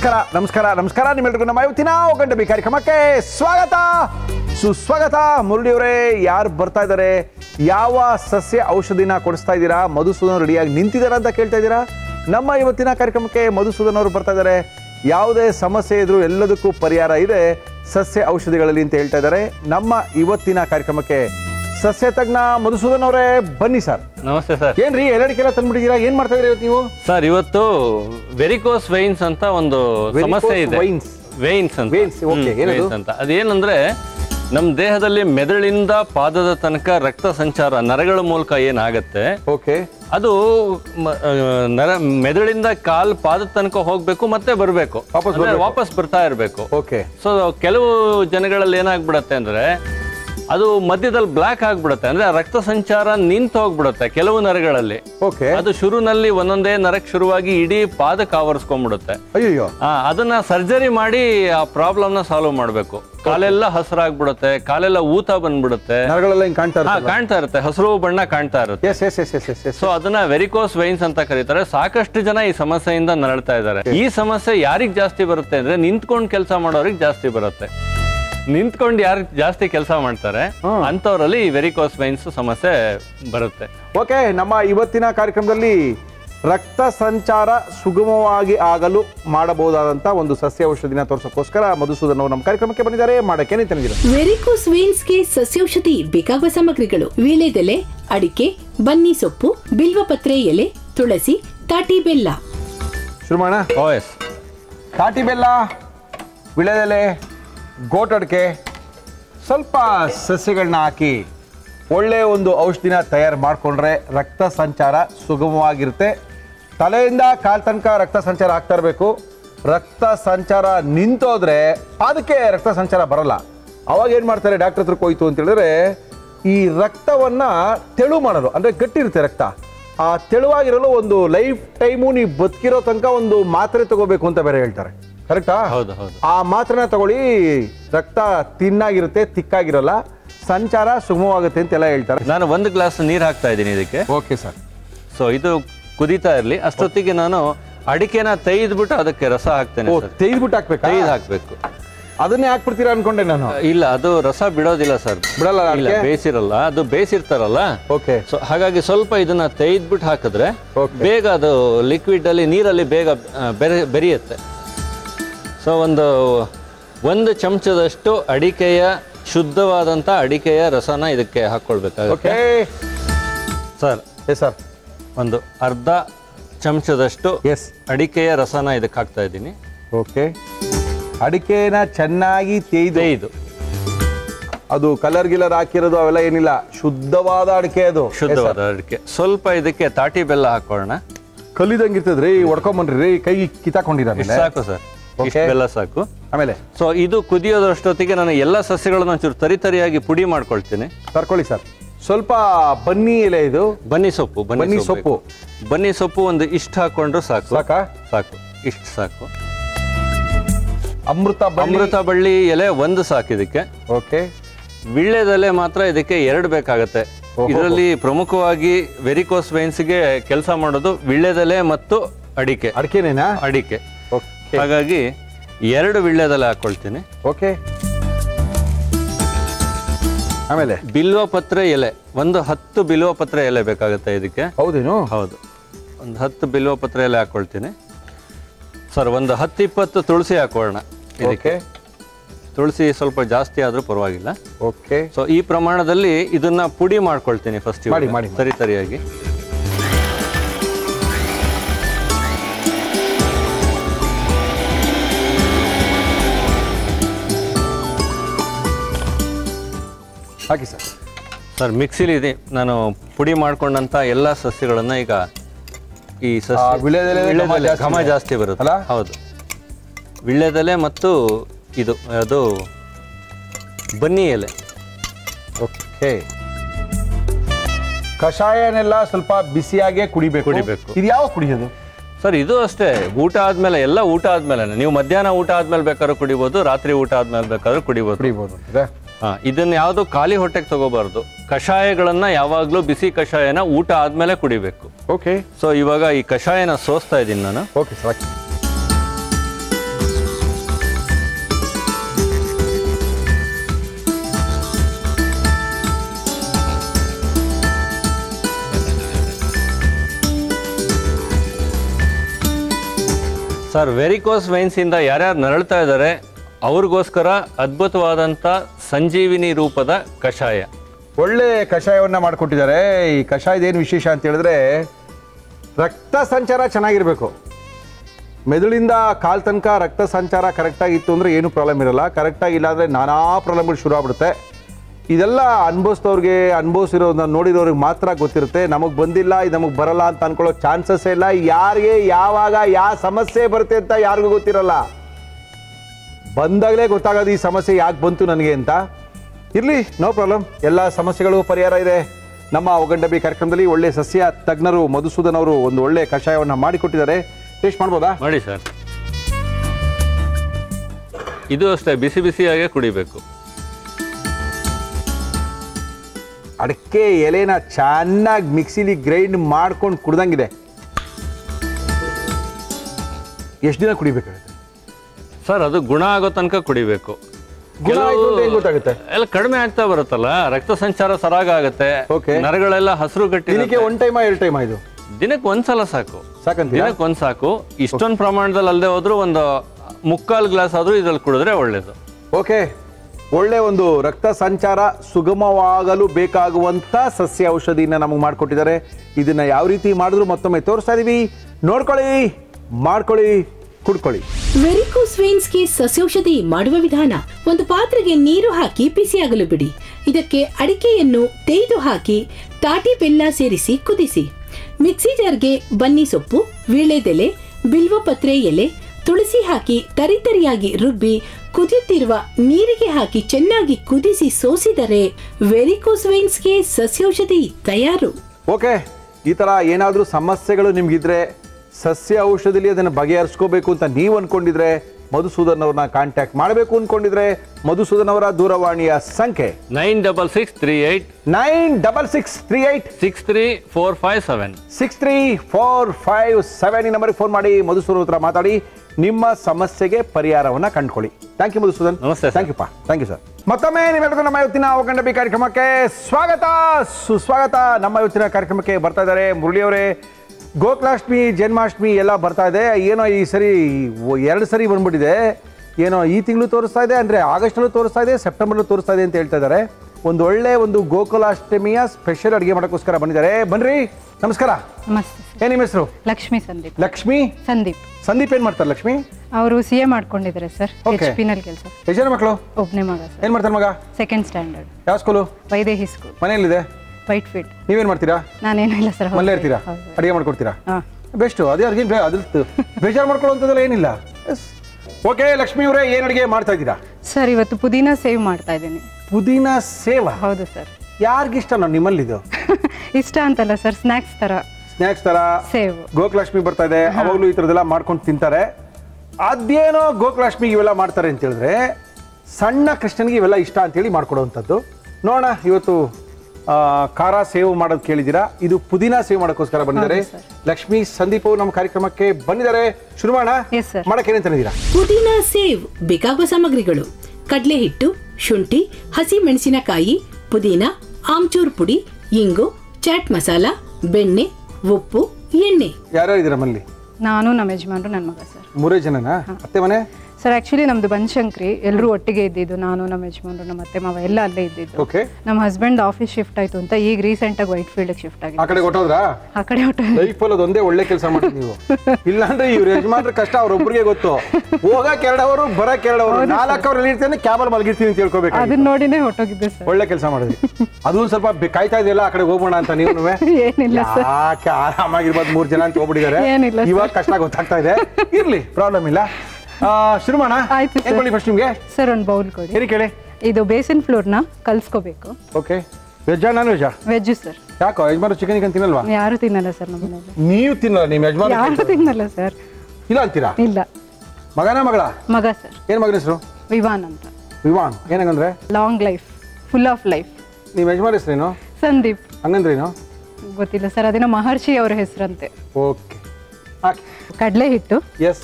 ನಮಸ್ಕಾರ ನಮಸ್ಕಾರ ನಮಸ್ಕಾರ ನಿಮ್ಮೆಲ್ರಿಗೂ ನಮ್ಮ ಇವತ್ತಿನ ಒಗ್ಗಂಡ ಬಿ ಕಾರ್ಯಕ್ರಮಕ್ಕೆ ಸ್ವಾಗತ ಸುಸ್ವಾಗತ ಮುರಳಿಯವರೇ ಯಾರು ಬರ್ತಾ ಇದ್ದಾರೆ ಯಾವ ಸಸ್ಯ ಔಷಧಿನ ಕೊಡಿಸ್ತಾ ಇದ್ದೀರಾ ಮಧುಸೂದನ್ ರೆಡಿಯಾಗಿ ನಿಂತಿದ್ದಾರೆ ಅಂತ ಕೇಳ್ತಾ ಇದ್ದೀರಾ ನಮ್ಮ ಇವತ್ತಿನ ಕಾರ್ಯಕ್ರಮಕ್ಕೆ ಮಧುಸೂದನ್ ಅವರು ಬರ್ತಾ ಇದ್ದಾರೆ ಯಾವುದೇ ಸಮಸ್ಯೆ ಇದ್ರೂ ಎಲ್ಲದಕ್ಕೂ ಪರಿಹಾರ ಇದೆ ಸಸ್ಯ ಔಷಧಿಗಳಲ್ಲಿ ಅಂತ ಹೇಳ್ತಾ ಇದ್ದಾರೆ ನಮ್ಮ ಇವತ್ತಿನ ಕಾರ್ಯಕ್ರಮಕ್ಕೆ ಸಸ್ಯ ತಜ್ಞ ಮಧುಸೂದನ್ ಅವರೇ ಬನ್ನಿ ಸರ್ ನಮಸ್ತೆ ಸರ್ ಏನ್ರಿ ಎಲ್ಲಡಿಕೆಲ್ಲ ತಂದ್ಬಿಟ್ಟಿದ್ದೀರಾ ಏನ್ ಮಾಡ್ತಾ ಇದ್ದೀರಾ ಇವತ್ತು ನೀವು ಸರ್ ಇವತ್ತು ವೆರಿಕೋಸ್ ವೈನ್ಸ್ ಅಂತ ಒಂದು Varicose ಸಮಸ್ಯೆ ಇದೆ veins. ವೈನ್ಸ್ ಅಂತ Veins, okay, ಹ್ಮ್, ಏನದು? veins ಅಂತ ಅದೇನಂದ್ರೆ ನಮ್ಮ ದೇಹದಲ್ಲಿ ಮೆದುಳಿಂದ ಪಾದದ ತನಕ ರಕ್ತ ಸಂಚಾರ ನರಗಳ ಮೂಲಕ ಏನಾಗತ್ತೆ ಓಕೆ ಅದು ಮ- ಆ, ನರ ಮೆದುಳಿಂದ ಕಾಲ್ ಪಾದದ ತನಕ ಹೋಗ್ಬೇಕು ಮತ್ತೆ ಬರಬೇಕು ವಾಪಸ್ ವಾಪಸ್ ಬರ್ತಾ ಇರಬೇಕು ಓಕೆ ಸೊ ಕೆಲವು ಜನಗಳಲ್ಲಿ ಏನಾಗ್ಬಿಡತ್ತೆ ಅಂದ್ರೆ ಅದು ಮಧ್ಯದಲ್ಲಿ ಬ್ಲಾಕ್ ಆಗ್ಬಿಡುತ್ತೆ ಅಂದ್ರೆ ಆ ರಕ್ತ ಸಂಚಾರ ನಿಂತು ಹೋಗ್ಬಿಡುತ್ತೆ ಕೆಲವು ನರಗಳಲ್ಲಿ ಓಕೆ ಅದು ಶುರುನಲ್ಲಿ ಒಂದೊಂದೇ ನರಕ್ ಶುರುವಾಗಿ ಇಡೀ ಪಾದಕ್ಕೆ ಆವರಿಸ್ಕೊಂಡ್ಬಿಡುತ್ತೆ ಅಯ್ಯೋ ಆ, ಅದನ್ನ ಸರ್ಜರಿ ಮಾಡಿ ಆ ಪ್ರಾಬ್ಲಮ್ ನ ಸಾಲ್ವ್ ಮಾಡ್ಬೇಕು ಕಾಲೆಲ್ಲ ಹಸಿರಾಗ್ಬಿಡುತ್ತೆ ಕಾಲೆಲ್ಲ ಊತ ಬಂದ್ಬಿಡುತ್ತೆ ನರಗಳೆಲ್ಲ ಹಿಂಗ್ ಕಾಣ್ತಾ ಹಾ ಇರ್ತದೆ ಕಾಣ್ತಾ ಇರುತ್ತೆ ಹಸಿರು ಬಣ್ಣ ಕಾಣ್ತಾ ಇರುತ್ತೆ yes yes yes yes yes yes so ಅದನ್ನ ವೆರಿಕೋಸ್ ವೈನ್ಸ್ ಅಂತ ಕರೀತಾರೆ ಸಾಕಷ್ಟು ಜನ ಈ ಸಮಸ್ಯೆಯಿಂದ ನರಳ್ತಾ ಇದ್ದಾರೆ ಈ ಸಮಸ್ಯೆ ಯಾರಿಗ್ ಜಾಸ್ತಿ ಬರುತ್ತೆ ಅಂದ್ರೆ ನಿಂತ್ಕೊಂಡು ಕೆಲಸ ಮಾಡೋರಿಗೆ ಜಾಸ್ತಿ ಬರುತ್ತೆ ನಿಂತ್ಕೊಂಡು ಯಾರು ಜಾಸ್ತಿ ಕೆಲಸ ಮಾಡ್ತಾರೆ ಅಂತವರಲ್ಲಿ ಈ ವೆರಿಕೋಸ್ ವೈನ್ಸ್ ಸಮಸ್ಯೆ ಬರುತ್ತೆ ಓಕೆ ನಮ್ಮ ಇವತ್ತಿನ ಕಾರ್ಯಕ್ರಮದಲ್ಲಿ ರಕ್ತ ಸಂಚಾರ ಸುಗಮವಾಗಿ ಆಗಲು ಮಾಡಬಹುದಾದಂತ ಒಂದು ಸಸ್ಯ ಔಷಧಿನ ತೋರಿಸೋಕ್ಕೋಸ್ಕರ ಮಧುಸೂದನ್ ಅವರು ನಮ್ಮ ಕಾರ್ಯಕ್ರಮಕ್ಕೆ ಬಂದಿದ್ದಾರೆ ಮಾಡಕ್ಕೆ ನಿಂತಿದ್ದಾರೆ ವೆರಿಕೋಸ್ ವೇನ್ಸ್ಗೆ ಸಸ್ಯೌಷಧಿ ಬೇಕಾಗುವ ಸಾಮಗ್ರಿಗಳು ವೀಳ್ಯದೆಲೆ ಅಡಿಕೆ ಬನ್ನಿ ಸೊಪ್ಪು ಬಿಲ್ವಪತ್ರೆ ಎಲೆ ತುಳಸಿ ತಾಟಿ ಬೆಲ್ಲ ಶುರು ಮಾಡೋಣ ಓ ಎಸ್ ಕಾಟಿ ಬೆಲ್ಲ ವಿಳೆದೆಲೆ ಗೋಟಡಿಕೆ ಸ್ವಲ್ಪ ಸಸ್ಯಗಳನ್ನ ಹಾಕಿ ಒಳ್ಳೆಯ ಒಂದು ಔಷಧಿನ ತಯಾರು ಮಾಡಿಕೊಂಡ್ರೆ ರಕ್ತ ಸಂಚಾರ ಸುಗಮವಾಗಿರುತ್ತೆ ತಲೆಯಿಂದ ಕಾಲ್ ತನಕ ರಕ್ತ ಸಂಚಾರ ಆಗ್ತಾ ಇರಬೇಕು ರಕ್ತ ಸಂಚಾರ ನಿಂತೋದ್ರೆ ಅದಕ್ಕೆ ರಕ್ತ ಸಂಚಾರ ಬರಲ್ಲ ಅವಾಗ ಏನು ಮಾಡ್ತಾರೆ ಡಾಕ್ಟರ್ ಹತ್ರಕ್ಕೆ ಹೋಯ್ತು ಅಂತ ಹೇಳಿದ್ರೆ ಈ ರಕ್ತವನ್ನ ತೆಳು ಮಾಡೋದು ಅಂದ್ರೆ ಗಟ್ಟಿ ಇರುತ್ತೆ ರಕ್ತ ಆ ತೆಳುವಾಗಿರಲು ಒಂದು ಲೈಫ್ ಟೈಮು ನೀವು ಬದುಕಿರೋ ತನಕ ಒಂದು ಮಾತ್ರೆ ತಗೋಬೇಕು ಅಂತ ಬೇರೆ ಹೇಳ್ತಾರೆ ಕರೆಕ್ಟಾ ಹೌದು ಹೌದು ಆ ಮಾತ್ರೆನ ತಗೊಳ್ಳಿ ರಕ್ತ ತಿನ್ನಾಗಿರುತ್ತೆ ತಿಕ್ಕಾಗಿರಲ್ಲ ಸಂಚಾರ ಸುಗಮವಾಗುತ್ತೆ ಅಂತೆಲ್ಲ ಹೇಳ್ತಾರೆ ನಾನು ಒಂದು ಗ್ಲಾಸ್ ನೀರು ಹಾಕ್ತಾ ಇದ್ದೀನಿ ಇದಕ್ಕೆ ಓಕೆ ಸರ್ ಸೊ ಇದು ಕುದೀತಾ ಇರಲಿ ಅಷ್ಟೊತ್ತಿಗೆ ನಾನು ಅಡಿಕೆನ ತೆಗೆದ್ಬಿಟ್ಟು ಅದಕ್ಕೆ ರಸ ಹಾಕ್ತೇನೆ ಓ ಸರ್ ತೆಗೆದ್ಬಿಟ್ಟು ಹಾಕ್ಬೇಕಾ ತೆಗೆದು ಹಾಕ್ಬೇಕು ಅದನ್ನೇ ಹಾಕ್ಬಿಡ್ತೀರಾ ಅನ್ಕೊಂಡೆ ನಾನು ಇಲ್ಲ ಅದು ರಸ ಬಿಡೋದಿಲ್ಲ ಸರ್ ಬಿಡಲ್ಲ ಇಲ್ಲ ಅಡಿಕೆ? ಬೇಯಿಸಿರಲ್ಲ ಅದು ಬೇಯಿಸಿರ್ತಾರಲ್ಲ ಓಕೆ ಸೊ ಹಾಗಾಗಿ ಸ್ವಲ್ಪ ಇದನ್ನ ತೆಗೆದ್ಬಿಟ್ಟು ಹಾಕಿದ್ರೆ Okay. ಬೇಗ ಅದು ಲಿಕ್ವಿಡ್ ಅಲ್ಲಿ ನೀರಲ್ಲಿ ಬೇಗ ಆ, ಬೆರೆ ಬೆರೆಯುತ್ತೆ ಸೊ ಒಂದು ಒಂದು ಚಮಚದಷ್ಟು ಅಡಿಕೆಯ ಶುದ್ಧವಾದಂಥ ಅಡಿಕೆಯ ರಸನ ಇದಕ್ಕೆ ಹಾಕ್ಕೊಳ್ಬೇಕಾಗುತ್ತೆ ಓಕೆ ಸರ್ ಎಸ್ ಸರ್ ಒಂದು ಅರ್ಧ ಚಮಚದಷ್ಟು ಎಸ್ ಅಡಿಕೆಯ ರಸನ ಇದಕ್ಕೆ ಹಾಕ್ತಾ ಇದ್ದೀನಿ ಓಕೆ ಅಡಿಕೆನ ಚೆನ್ನಾಗಿ ತೇಯ್ದು ತೆಗೆದು ಅದು ಕಲರ್ ಗಿಲರ್ ಹಾಕಿರೋದು ಅವೆಲ್ಲ ಏನಿಲ್ಲ ಶುದ್ಧವಾದ ಅಡಿಕೆ ಅದು ಶುದ್ಧವಾದ ಅಡಿಕೆ ಸ್ವಲ್ಪ ಇದಕ್ಕೆ ತಾಟಿ ಬೆಲ್ಲ ಹಾಕೋಣ ಕಲ್ಲಿದಂಗಿರ್ತದ್ರಿ ಹೊಡ್ಕೊಂಬನ್ರಿ ರೀ ಕೈ ಕಿತ್ತಾಕೊಂಡಿರ ಇಷ್ಟು ಸಾಕು ಸರ್ ಇಷ್ಟು Okay. ಬೆಲ್ಲ ಸಾಕು ಆಮೇಲೆ ಸೊ ಇದು ಕುದಿಯೋದಷ್ಟೊತ್ತಿಗೆ ನಾನು ಎಲ್ಲ ಸಸ್ಯಗಳನ್ನು ಒಂಚೂರು ತರಿತರಿಯಾಗಿ ಪುಡಿ ಮಾಡ್ಕೊಳ್ತೀನಿ ತರ್ಕೊಳ್ಳಿ ಸರ್ ಸ್ವಲ್ಪ ಬನ್ನಿ ಎಲೆ ಇದು ಬನ್ನಿ ಸೊಪ್ಪು ಬನ್ನಿ ಸೊಪ್ಪು ಬೇಕು. ಬನ್ನಿ ಸೊಪ್ಪು ಒಂದು ಇಷ್ಟು ಹಾಕೊಂಡ್ರು ಸಾಕು ಸಾಕಾ ಸಾಕು ಇಷ್ಟು ಸಾಕು ಅಮೃತ ಬನ್ನಿ ಅಮೃತ ಬಳ್ಳಿ ಎಲೆ ಒಂದು ಸಾಕು ಇದಕ್ಕೆ ಓಕೆ ವಿಳ್ಳೆದೆಲೆ ಮಾತ್ರ ಇದಕ್ಕೆ ಎರಡು ಬೇಕಾಗತ್ತೆ ಇದರಲ್ಲಿ ಪ್ರಮುಖವಾಗಿ ವೆರಿಕೋಸ್ ವೈನ್ಸ್ಗೆ ಕೆಲಸ ಮಾಡೋದು ವಿಳ್ಳೆದೆಲೆ ಮತ್ತು ಅಡಿಕೆ ಅಡಿಕೆನೇನಾ ಅಡಿಕೆ ಓಕೆ ಹಾಗಾಗಿ ಎರಡು ವಿಳ್ಳೆದೆಲೆ ಹಾಕೊಳ್ತೀನಿ ಓಕೆ ಆಮೇಲೆ ಬಿಲ್ವ ಪತ್ರೆ ಎಲೆ ಒಂದು ಹತ್ತು ಬಿಲ್ವ ಪತ್ರೆ ಎಲೆ ಬೇಕಾಗುತ್ತೆ ಇದಕ್ಕೆ ಹೌದೇನು ಹೌದು ಒಂದು ಹತ್ತು ಬಿಲ್ವ ಪತ್ರೆ ಎಲೆ ಹಾಕೊಳ್ತೀನಿ ಸರ್ ಒಂದು ಹತ್ತು ಇಪ್ಪತ್ತು ತುಳಸಿ ಹಾಕೋಣ ಇದಕ್ಕೆ ಓಕೆ ತುಳಸಿ ಸ್ವಲ್ಪ ಜಾಸ್ತಿ ಆದ್ರೂ ಪರವಾಗಿಲ್ಲ ಓಕೆ ಸೊ ಈ ಪ್ರಮಾಣದಲ್ಲಿ ಇದನ್ನ ಪುಡಿ ಮಾಡ್ಕೊಳ್ತೀನಿ ಫಸ್ಟ್ ಮಾಡಿ, ಮಾಡಿ, ಸರಿ ಸರಿಯಾಗಿ ಹಾಕಿ ಸರ್ ಸರ್ ಮಿಕ್ಸಿಲಿ ಇದೆ ನಾನು ಪುಡಿ ಮಾಡ್ಕೊಂಡಂತ ಎಲ್ಲ ಸಸ್ಯಗಳನ್ನ ಈಗ ಈ ಆ, ಸಸ್ಯ ವೀಳ್ಯದೆಲೆ ಘಮ ವೀಳ್ಯದೆಲೆ ಜಾಸ್ತಿ ಘಮ ಇದೆ. ಜಾಸ್ತಿ ಬರುತ್ತೆ ಅಲ್ಲ? ಹೌದು ವಿಳ್ಯದೆಲೆ ಮತ್ತು ಇದು ಅದು ಬನ್ನಿ ಎಲೆ ಓಕೆ ಕಷಾಯನೆಲ್ಲ ಸ್ವಲ್ಪ ಬಿಸಿಯಾಗೇ ಕುಡಿಬೇಕು ಕುಡಿಬೇಕು. ಇದು ಯಾವ ಕುಡಿಯೋದು ಸರ್ ಇದು ಅಷ್ಟೇ ಊಟ ಆದ್ಮೇಲೆ ಎಲ್ಲ ಊಟ ಆದ್ಮೇಲೆ ನೀವು ಮಧ್ಯಾಹ್ನ ಊಟ ಆದ್ಮೇಲೆ ಬೇಕಾದ್ರೂ ಕುಡಿಬೋದು ರಾತ್ರಿ ಊಟ ಆದ್ಮೇಲೆ ಬೇಕಾದ್ರೂ ಕುಡಿಬೋದು ಕುಡಿಬೋದು ಇದೆ ಹಾ ಇದನ್ನ ಯಾವುದು ಖಾಲಿ ಹೊಟ್ಟೆಗೆ ತಗೋಬಾರ್ದು ಕಷಾಯಗಳನ್ನ ಯಾವಾಗಲೂ ಬಿಸಿ ಕಷಾಯನ ಊಟ ಆದ್ಮೇಲೆ ಕುಡಿಬೇಕು ಓಕೆ ಸೊ ಇವಾಗ ಈ ಕಷಾಯನ ಸೋಸ್ತಾ ಇದ್ದೀನಿ ನಾನು ಓಕೆ ಸರ್ ಹಾಕಿ ಸರ್ ವೆರಿಕೋಸ್ ವೈನ್ಸ್ ಇಂದ ಯಾರ್ಯಾರು ನರಳ್ತಾ ಇದ್ದಾರೆ ಅವ್ರಿಗೋಸ್ಕರ ಅದ್ಭುತವಾದಂಥ ಸಂಜೀವಿನಿ ರೂಪದ ಕಷಾಯ ಒಳ್ಳೆ ಕಷಾಯವನ್ನ ಮಾಡಿಕೊಟ್ಟಿದ್ದಾರೆ ಈ ಕಷಾಯದೇನು ವಿಶೇಷ ಅಂತ ಹೇಳಿದ್ರೆ ರಕ್ತ ಸಂಚಾರ ಚೆನ್ನಾಗಿರ್ಬೇಕು ಮೆದುಳಿಂದ ಕಾಲ್ ತನಕ ರಕ್ತ ಸಂಚಾರ ಕರೆಕ್ಟಾಗಿತ್ತು ಅಂದರೆ ಏನು ಪ್ರಾಬ್ಲಮ್ ಇರಲ್ಲ ಕರೆಕ್ಟಾಗಿ ಇಲ್ಲ ಅಂದರೆ ನಾನಾ ಪ್ರಾಬ್ಲಮ್ಗಳು ಶುರು ಆಗ್ಬಿಡುತ್ತೆ ಇದೆಲ್ಲ ಅನುಭವಿಸಿದವ್ರಿಗೆ ಅನುಭವಿಸಿರೋದನ್ನ ನೋಡಿರೋರಿಗೆ ಮಾತ್ರ ಗೊತ್ತಿರುತ್ತೆ ನಮಗೆ ಬಂದಿಲ್ಲ ಇದು ನಮಗೆ ಬರಲ್ಲ ಅಂತ ಅನ್ಕೊಳ್ಳೋ ಚಾನ್ಸಸ್ ಇಲ್ಲ ಯಾರಿಗೆ ಯಾವಾಗ ಯಾವ ಸಮಸ್ಯೆ ಬರುತ್ತೆ ಅಂತ ಯಾರಿಗೂ ಗೊತ್ತಿರಲ್ಲ ಬಂದಾಗಲೇ ಗೊತ್ತಾಗೋದು ಈ ಸಮಸ್ಯೆ ಯಾಕೆ ಬಂತು ನನಗೆ ಅಂತ ಇರಲಿ ನೋ ಪ್ರಾಬ್ಲಮ್ ಎಲ್ಲ ಸಮಸ್ಯೆಗಳು ಪರಿಹಾರ ಇದೆ ನಮ್ಮ ಒಗಂಡಬಿ ಕಾರ್ಯಕ್ರಮದಲ್ಲಿ ಒಳ್ಳೆ ಸಸ್ಯ ತಜ್ಞರು ಮಧುಸೂದನ್ ಅವರು ಒಂದು ಒಳ್ಳೆ ಕಷಾಯವನ್ನು ಮಾಡಿಕೊಟ್ಟಿದ್ದಾರೆ ಟೇಸ್ಟ್ ಮಾಡ್ಬೋದಾ ಮಾಡಿ ಸರ್ ಇದು ಅಷ್ಟೇ ಬಿಸಿ ಬಿಸಿಯಾಗೆ ಕುಡಿಬೇಕು ಅಡಿಕೆ ಎಲೆನ ಚೆನ್ನಾಗಿ ಮಿಕ್ಸಿಲಿ ಗ್ರೈಂಡ್ ಮಾಡ್ಕೊಂಡು ಕುಡ್ದಂಗಿದೆ ಎಷ್ಟು ದಿನ ಕುಡಿಬೇಕಾಗುತ್ತೆ ಸರ್ ಅದು ಗುಣ ಆಗೋ ತನಕ ಕುಡಿಬೇಕು ಗುಣ ಆಯ್ತು ಅಂತ ಹೆಂಗ್ ಗೊತ್ತಾಗುತ್ತೆ ಎಲ್ಲ ಕಡಿಮೆ ಆಗ್ತಾ ಬರುತ್ತಲ್ಲ ರಕ್ತ ಸಂಚಾರ ಸರಾಗ ಆಗುತ್ತೆ Okay. ನರಗಳೆಲ್ಲ ಹಸಿರು ಗಟ್ಟಿ ದಿನಕ್ಕೆ ಒನ್ ಟೈಮಾ ಎರಡು ಟೈಮಾ ಇದು ದಿನಕ್ಕೆ ಒಂದ್ಸಲ ಸಾಕು ಸಾಕಂತೀರಾ ದಿನಕ್ಕೆ ಒಂದ್ ಸಾಕು ಇಷ್ಟೊಂದು ಪ್ರಮಾಣದಲ್ಲಿ ಅಲ್ಲದೆ ಹೋದ್ರು ಒಂದು ಮುಕ್ಕಾಲು ಗ್ಲಾಸ್ ಆದ್ರೂ ಇದ್ರಲ್ಲಿ ಕುಡಿದ್ರೆ ಒಳ್ಳೇದು ಓಕೆ ಒಳ್ಳೆ ಒಂದು ರಕ್ತ ಸಂಚಾರ ಸುಗಮವಾಗಲು ಬೇಕಾಗುವಂತ ಸಸ್ಯ ಔಷಧಿನ ನಮಗೆ ಮಾಡಿಕೊಟ್ಟಿದ್ದಾರೆ ಇದನ್ನ ಯಾವ ರೀತಿ ಮಾಡಿದ್ರು ಮತ್ತೊಮ್ಮೆ ತೋರಿಸ್ತಾ ಇದೀವಿ ನೋಡ್ಕೊಳ್ಳಿ ಮಾಡ್ಕೊಳ್ಳಿ ಕುಡ್ಕೊಳ್ಳಿ ವೆರಿಕೋಸ್ ವೇನ್ಸ್ಗೆ ಸಸ್ಯೌಷಧಿ ಮಾಡುವ ವಿಧಾನ ಒಂದು ಪಾತ್ರೆಗೆ ನೀರು ಹಾಕಿ ಬಿಸಿಯಾಗಲು ಬಿಡಿ ಇದಕ್ಕೆ ಅಡಿಕೆಯನ್ನು ತೆಗೆದು ಹಾಕಿ ತಾಟಿ ಬೆಲ್ಲ ಸೇರಿಸಿ ಕುದಿಸಿ ಮಿಕ್ಸಿ ಜಾರ್ಗೆ ಬನ್ನಿ ಸೊಪ್ಪು ವೀಳ್ಯದೆಲೆ ಬಿಲ್ವಪತ್ರೆ ಎಲೆ ತುಳಸಿ ಹಾಕಿ ತರಿತರಿಯಾಗಿ ರುಬ್ಬಿ ಕುದಿಯುತ್ತಿರುವ ನೀರಿಗೆ ಹಾಕಿ ಚೆನ್ನಾಗಿ ಕುದಿಸಿ ಸೋಸಿದರೆ ವೆರಿಕೋಸ್ ವೇನ್ಸ್ಗೆ ಸಸ್ಯೌಷಧಿ ತಯಾರು ಓಕೆ ಈ ಥರ ಏನಾದರೂ ಸಮಸ್ಯೆಗಳು ನಿಮ್ಗಿದ್ರೆ ಸಸ್ಯ ಔಷಧಿಲಿ ಅದನ್ನು ಬಗೆಹರಿಸ್ಕೋಬೇಕು ಅಂತ ನೀವು ಅನ್ಕೊಂಡಿದ್ರೆ ಮಧುಸೂದನ್ ಅವ್ರನ್ನ ಕಾಂಟ್ಯಾಕ್ಟ್ ಮಾಡಬೇಕು ಅನ್ಕೊಂಡಿದ್ರೆ ಮಧುಸೂದನ್ ಅವರ ದೂರವಾಣಿಯ ಸಂಖ್ಯೆ nine double six three eight nine double six three eight six three four five seven six three four five seven ಈ ನಂಬರ್ಗೆ ಫೋನ್ ಮಾಡಿ ಮಧುಸೂದನ್ ಹತ್ರ ಮಾತಾಡಿ ನಿಮ್ಮ ಸಮಸ್ಯೆಗೆ ಪರಿಹಾರವನ್ನ ಕಂಡುಕೊಳ್ಳಿ ಥ್ಯಾಂಕ್ ಯು ಮಧುಸೂದನ್ ನಮಸ್ತೆ ಸರ್. ಥ್ಯಾಂಕ್ ಯು ಪಾ ಥ್ಯಾಂಕ್ ಯು ಸರ್ ಮತ್ತೊಮ್ಮೆ ನಿಮ್ಮೆಲ್ಲರಿಗೂ ನಮ್ಮ ಇವತ್ತಿನ ಅವಗಂಡ ಬಿ ಕಾರ್ಯಕ್ರಮಕ್ಕೆ ಸ್ವಾಗತ ಸುಸ್ವಾಗತ ನಮ್ಮ ಇವತ್ತಿನ ಕಾರ್ಯಕ್ರಮಕ್ಕೆ ಬರ್ತಾ ಇದ್ದಾರೆ ಮುರಳಿಯವರೇ ಗೋಕುಲಾಷ್ಟಮಿ ಜನ್ಮಾಷ್ಟಮಿ ಎಲ್ಲ ಬರ್ತಾ ಇದೆ ಏನೋ ಈ ಸರಿ ಒ- ಎರಡು ಸರಿ ಬಂದ್ಬಿಟ್ಟಿದೆ ಏನೋ ಈ ತಿಂಗಳು ತೋರಿಸ್ತಾ ಇದೆ ಅಂದರೆ ಆಗಸ್ಟಲ್ಲೂ ತೋರಿಸ್ತಾ ಇದೆ ಸೆಪ್ಟೆಂಬರ್ಲೂ ತೋರಿಸ್ತಾ ಇದೆ ಅಂತ ಹೇಳ್ತಾ ಇದ್ದಾರೆ ಒಂದು ಒಳ್ಳೆ ಒಂದು ಗೋಕುಲಾಷ್ಟಮಿಯ ಸ್ಪೆಷಲ್ ಅಡುಗೆ ಮಾಡೋಕ್ಕೋಸ್ಕರ ಬಂದಿದ್ದಾರೆ ಬನ್ರಿ ನಮಸ್ಕಾರ ನಮಸ್ತೆ ಸರ್. ಏನ್ ನಿಮ್ಮ ಹೆಸರು ಲಕ್ಷ್ಮಿ ಸಂದೀಪ್ ಲಕ್ಷ್ಮಿ ಸಂದೀಪ್ ಸಂದೀಪ್ ಏನ್ ಮಾಡ್ತಾರೆ ಲಕ್ಷ್ಮಿ ಅವರು ಸಿ ಎ ಮಾಡ್ಕೊಂಡಿದ್ದಾರೆ ಸರ್ Okay. ಎಚ್ ಪಿನಲ್ಲಿ ಕೆಲಸ ಎಷ್ಟು ಜನ ಮಕ್ಕಳು ಒಬ್ಬನೇ ಮಗ ಸರ್ ಏನ್ ಮಾಡ್ತಾರೆ ಮಗ ಸೆಕೆಂಡ್ ಸ್ಟ್ಯಾಂಡರ್ಡ್ ಯಾವ ಸ್ಕೂಲು ವೈದೇಹಿ ಸ್ಕೂಲ್ ಮನೆಯಲ್ಲಿದೆ ವೈಟ್ ಫೀಲ್ಡ್ ನೀವೇನ್ ಮಾಡ್ತೀರಾ ನಾನೇನು ಇಲ್ಲ ಸರ್ ಮನೇಲೇ ಇರ್ತೀರಾ ಹೌದು. ಅಡಿಗೆ ಮಾಡ್ಕೊಡ್ತೀರಾ ಹಾಂ ಬೆಸ್ಟ್ ಅದೇ ಅವ್ರಿಗೇನು ಬೇ ಅದ್ರ ಬೇಜಾರು ಮಾಡ್ಕೊಳ್ಳೋಂಥದ್ದೆಲ್ಲ ಏನಿಲ್ಲ ಓಕೆ ಲಕ್ಷ್ಮಿ ಅವರೇ ಏನ್ ಅಡಿಗೆ ಮಾಡ್ತಾ ಇದ್ದೀರಾ ಸರ್ ಇವತ್ತು ಪುದೀನ ಸೇವ್ ಮಾಡ್ತಾ ಇದ್ದೀನಿ ಪುದೀನ ಸೇವಾ ಹೌದು ಸರ್ ಯಾರಿಗಿಷ್ಟ ನಾವು ನಿಮ್ಮಲ್ಲಿದು ಇಷ್ಟ ಅಂತಲ್ಲ ಸರ್ ಸ್ನ್ಯಾಕ್ಸ್ ಥರ ಸ್ನ್ಯಾಕ್ಸ್ ತರ ಸೇವ್ ಗೋಕುಲಾಷ್ಟಮಿ ಬರ್ತಾ ಇದೆ ಅವಾಗಲೂ ಈ ಥರದ್ದೆಲ್ಲ ಮಾಡ್ಕೊಂಡು ತಿಂತಾರೆ ಅದೇನೋ ಗೋಕುಲಾಷ್ಟಮಿಗೆ ಇವೆಲ್ಲ ಮಾಡ್ತಾರೆ ಅಂತ ಹೇಳಿದ್ರೆ ಸಣ್ಣ ಕೃಷ್ಣನಿಗೆ ಇವೆಲ್ಲ ಇಷ್ಟ ಅಂತೇಳಿ ಮಾಡ್ಕೊಡೋವಂಥದ್ದು ನೋಡೋಣ ಇವತ್ತು ಆ, ಖಾರ ಸೇವ್ ಮಾಡೋದು ಕೇಳಿದ್ದೀರಾ ಇದು ಪುದೀನ ಸೇವ್ ಮಾಡೋಕ್ಕೋಸ್ಕರ ಬಂದಿದ್ದಾರೆ ಲಕ್ಷ್ಮಿ ಸಂದೀಪ್ ಅವರು ನಮ್ಮ ಕಾರ್ಯಕ್ರಮಕ್ಕೆ ಬಂದಿದ್ದಾರೆ ಶುರು ಮಾಡೋಣ Yes, sir. ಮಾಡಕ್ಕೆ ಏನೇನ್ ತಂದಿದ್ದೀರಾ ಪುದೀನ ಸೇವ್ ಬೇಕಾಗುವ ಸಾಮಗ್ರಿಗಳು ಕಡಲೆ ಹಿಟ್ಟು ಶುಂಠಿ ಹಸಿ ಮೆಣಸಿನಕಾಯಿ ಪುದೀನ ಆಮ್ಚೂರ್ ಪುಡಿ ಇಂಗು ಚಾಟ್ ಮಸಾಲ ಬೆಣ್ಣೆ ಉಪ್ಪು ಎಣ್ಣೆ ಯಾರ್ಯಾರು ಇದ್ದೀರಾ ಮನೇಲಿ ನಾನು ನಮ್ಮ ಯಜಮಾನ್ರು ನನ್ನ ಮಗ ಸರ್ ಮೂರೇ ಜನನಾ ಅತ್ತೆ ಮನೆ ಸರ್ ಆ್ಯಕ್ಚುಲಿ ನಮ್ದು ಬನಶಂಕರಿ ಎಲ್ಲರೂ ಒಟ್ಟಿಗೆ ಇದ್ದಿದ್ದು ನಾನು ನಮ್ಮ ಯಜಮಾನ್ರು ನಮ್ಮ ಅತ್ತೆ ಮಾವ ಎಲ್ಲ ಅಲ್ಲೇ ಇದ್ದಿದ್ದು ಓಕೆ ನಮ್ಮ ಹಸ್ಬೆಂಡ್ ಆಫೀಸ್ ಶಿಫ್ಟ್ ಆಯ್ತು ಅಂತ ಈಗ ರೀಸೆಂಟಾಗಿ ವೈಟ್ ಫೀಲ್ಡ್ಗೆ ಶಿಫ್ಟ್ ಆಗಿದೆ ಆ ಕಡೆ ಹೊಟ್ಟೋದ್ರಾ ಆ ಕಡೆ ಹೊಟ್ಟು ಲೈಫಲ್ಲಿ ಅದೊಂದೇ ಒಳ್ಳೆ ಕೆಲಸ ಮಾಡಿ ನೀವು ಇಲ್ಲಾಂದ್ರೆ ಇವ್ರ ಯಜಮಾನ್ರ ಕಷ್ಟ ಅವ್ರೊಬ್ರಿಗೆ ಗೊತ್ತು ಹೋಗಕ್ ಎರಡವರು ಬರಕ್ ಎರಡವರು ನಾಲ್ಕು ಅವ್ರು ಎಲ್ಲಿರ್ತೀನಿ ಕ್ಯಾಬಲ್ ಮಲಗಿರ್ತೀನಿ ಅಂತ ತಿಳ್ಕೊಬೇಕು ಅದನ್ನ ನೋಡಿನೇ ಹೊಟ್ಟೋಗಿದ್ದೆ ಸರ್ ಒಳ್ಳೆ ಕೆಲಸ ಮಾಡಿದ್ವಿ ಅದು ಒಂದ್ ಸ್ವಲ್ಪ ಬೆ- ಕಾಯ್ತಾ ಇದೆಯಲ್ಲ ಆ ಕಡೆ ಹೋಗೋಣ ಅಂತ ನೀವು ಏನಿಲ್ಲ ಸರ್ ಯಾಕೆ ಆರಾಮಾಗಿರ್ಬೋದು ಮೂರ್ ಜನ ಅಂತ ಹೋಗ್ಬಿಟ್ಟಿದ್ದಾರೆ ಏನಿಲ್ಲ sir. ಇವಾಗ ಕಷ್ಟ ಗೊತ್ತಾಗ್ತಾ ಇದೆ ಇರ್ಲಿ ಪ್ರಾಬ್ಲಮ್ ಇಲ್ಲ ಆ, ಶುರು ಮಾಡೋಣ ಆಯ್ತು sir. ಏನ್ ಕೊಡ್ಲಿ ಫಸ್ಟ್ ನಿಮ್ಗೆ ಸರ್ ಒಂದು ಬೌಲ್ ಕೊಡಿ ಹೇಳಿ ಕೇಳಿ ಇದು ಬೇಸಿನ್ ಫ್ಲೋರ್ನ ಕಲ್ಸ್ಕೋಬೇಕು ಓಕೆ ವೆಜ್ಜಾ ನಾನ್ ವೆಜ್ಜಾ ವೆಜ್ಜು ಸರ್ ಯಾಕೋ ಯಜಮಾನ ಚಿಕನ್ ಚಿಕನ್ ತಿನ್ನಲ್ವಾ ಯಾರು ತಿನ್ನಲ್ಲ ಸರ್ ನಮ್ಮ ಮನೇಲಿ ನೀವು ತಿನ್ನಲ್ಲ ನಿಮ್ಮ ಯಜಮಾನ ಯಾರು ತಿನ್ನಲ್ಲ ಸರ್ ಇಲ್ಲ ಅಂತೀರಾ ಇಲ್ಲ ಮಗನ ಮಗಳ ಮಗ ಸರ್ ಏನ್ ಮಗನ ಹೆಸರು ವಿವಾನ್ ಅಂತ ವಿವಾನ್ ಏನಂಗಂದ್ರೆ long life full of life ನಿಮ್ಮ ಯಜಮಾನ ಹೆಸರೇನು ಸಂದೀಪ್ ಹಂಗಂದ್ರೇನು ಗೊತ್ತಿಲ್ಲ ಸರ್ ಅದೇನೋ ಮಹರ್ಷಿ ಅವರ ಹೆಸರಂತೆ ಓಕೆ ಹಾಕಿ ಕಡಲೆ ಹಿಟ್ಟು ಎಸ್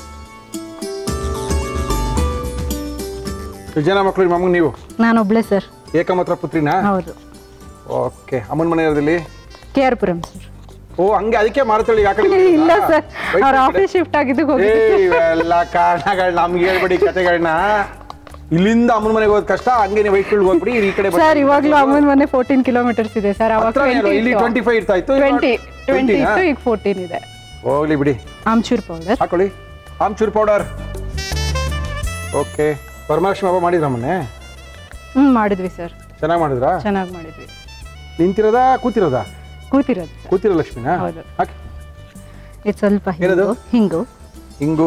ಎಷ್ಟು ಜನ ಮಕ್ಕಳು ನಿಮ್ಮ ಅಮ್ಮಂಗೆ ನೀವು ನಾನೊಬ್ಳೆ ಸರ್ ಏಕಮಾತ್ರ ಪುತ್ರಿನಾ ಹೌದು ಓಕೆ ಅಮ್ಮನ ಮನೆ ಇರೋದಿಲ್ಲಿ ಕೆ ಆರ್ ಪುರಂ ಸರ್ ಓ ಹಂಗೆ ಅದಕ್ಕೆ ಮಾರುತಳಿ ಆ ಕಡೆ ಇಲ್ಲ ಹೋಗಿದ್ರಾ? ಸರ್ Wait, ಅವ್ರ wait, ಆಫೀಸ್ ಶಿಫ್ಟ್ ಆಗಿದ್ದು ಏ ಹೋಗಿ ಇವೆಲ್ಲ ಕಾರಣಗಳು ನಮ್ಗೆ ಹೇಳ್ಬಿಡಿ ಕತೆಗಳನ್ನ ಇಲ್ಲಿಂದ ಅಮ್ಮನ ಮನೆಗೆ ಹೋಗೋದು ಕಷ್ಟ ಹಂಗೆ ನೀವು ವೆಹಿಕಲ್ ಹೋಗ್ಬಿಡಿ ಈ ಕಡೆ ಸರ್ ಇವಾಗ್ಲೂ ಅಮ್ಮನ ಮನೆ ಫೋರ್ಟೀನ್ ಕಿಲೋಮೀಟರ್ಸ್ ಇದೆ ಸರ್ ಅವಾಗ ಹತ್ರನೇ ಅಲ್ವಾ? ಇಲ್ಲಿ ಟ್ವೆಂಟಿ ಫೈವ್ ಇರ್ತಾ ಇತ್ತು ಟ್ವೆಂಟಿ ಟ್ವೆಂಟಿ 20 ನಾ? ಇತ್ತು ಈಗ ಫೋರ್ಟೀನ್ ಇದೆ ಹೋಗ್ಲಿ ಬಿಡಿ ಆಮ್ಚೂರ್ ಪೌಡರ್ ಹಾಕೊಳ್ಳಿ ಆಮ್ಚೂರ್ ಪೌಡರ್ ಓಕೆ ವರಮಹಾಲಕ್ಷ್ಮಿ ಹಬ್ಬ ಮಾಡಿದ್ರ ಮೊನ್ನೆ ಹ್ಮ್ ಮಾಡಿದ್ವಿ ಸರ್ ಚೆನ್ನಾಗಿ ಮಾಡಿದ್ರಾ ಚೆನ್ನಾಗಿ ಮಾಡಿದ್ವಿ ನಿಂತಿರೋದಾ ಕೂತಿರೋದಾ ಕೂತಿರೋದು ಸರ್ ಕೂತಿರೋ ಲಕ್ಷ್ಮಿನಾ ಹೌದು. ಹಾಕಿ ಇದು ಸ್ವಲ್ಪ ಏನದು? ಹಿಂಗು ಹಿಂಗು ಹಿಂಗು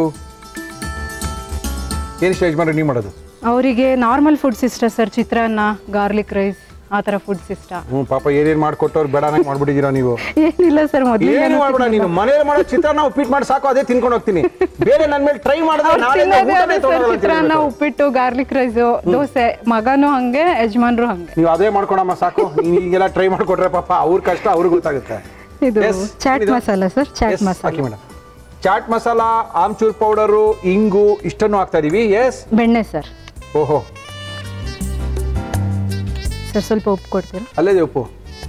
ಏನು ಸ್ಟೇಜ್ ಮಾಡಿ ನೀವು ಮಾಡೋದು ಅವರಿಗೆ ನಾರ್ಮಲ್ ಫುಡ್ಸ್ ಇಷ್ಟ ಸರ್ ಚಿತ್ರಾನ್ನ ಗಾರ್ಲಿಕ್ ರೈಸ್ ಆ ಥರ ಫುಡ್ಸ್ ಇಷ್ಟ ಹ್ಞೂ ಪಾಪ ಏನೇನು ಮಾಡ್ಕೊಟ್ಟವ್ರು ಬೇಡನಾಗ ಮಾಡ್ಬಿಟ್ಟಿದ್ದೀರಾ ನೀವು ಏನಿಲ್ಲ ಸರ್ ಏನು ಮೊದಲು ಮಾಡ್ಬೇಡ ನೀನು ಮನೇಲಿ ಮಾಡೋ ಚಿತ್ರಾನ್ನ ಉಪ್ಪಿಟ್ಟು ಮಾಡಿ ಸಾಕು ಅದೇ ತಿನ್ಕೊಂಡು ಹೋಗ್ತೀನಿ ಬೇರೆ ನನ್ನ ಮೇಲೆ ಟ್ರೈ ಮಾಡಿದ್ರೆ ನಾಳೆ ಊಟನೇ ತಗೊಳಲ್ಲ ಅಂತ ಚಿತ್ರಾನ್ನ ಹೇಳ್ಬೇಕು. ಉಪ್ಪಿಟ್ಟು ಗಾರ್ಲಿಕ್ ರೈಸ್ ದೋಸೆ ಮಗನೂ ಹಂಗೆ ಯಜಮಾನ್ರು ಹಂಗೆ ನೀವು ಅದೇ ಮಾಡ್ಕೊಳಮ್ಮ ಸಾಕು ನೀನು ಈಗೆಲ್ಲ ಟ್ರೈ ಮಾಡ್ಕೊಟ್ರೆ ಪಾಪ ಅವ್ರ ಕಷ್ಟ ಅವ್ರಿಗೆ ಗೊತ್ತಾಗುತ್ತೆ ಇದು Yes, ಚಾಟ್ ಏನಿದು? ಮಸಾಲ ಸರ್ ಚಾಟ್ Yes, ಮಸಾಲ ಹಾಕಿ ಮೇಡಮ್ ಚಾಟ್ ಮಸಾಲ ಆಮ್ಚೂರ್ ಪೌಡರು ಇಂಗು ಇಷ್ಟನ್ನು ಹಾಕ್ತಾ ಇದೀವಿ ಎಸ್ ಬೆಣ್ಣೆ ಸರ್ ಓಹೋ ಸರ್ ಸ್ವಲ್ಪ ಉಪ್ಪು ಕೊಡ್ತೀರಾ ಅಲ್ಲೇ ಉಪ್ಪು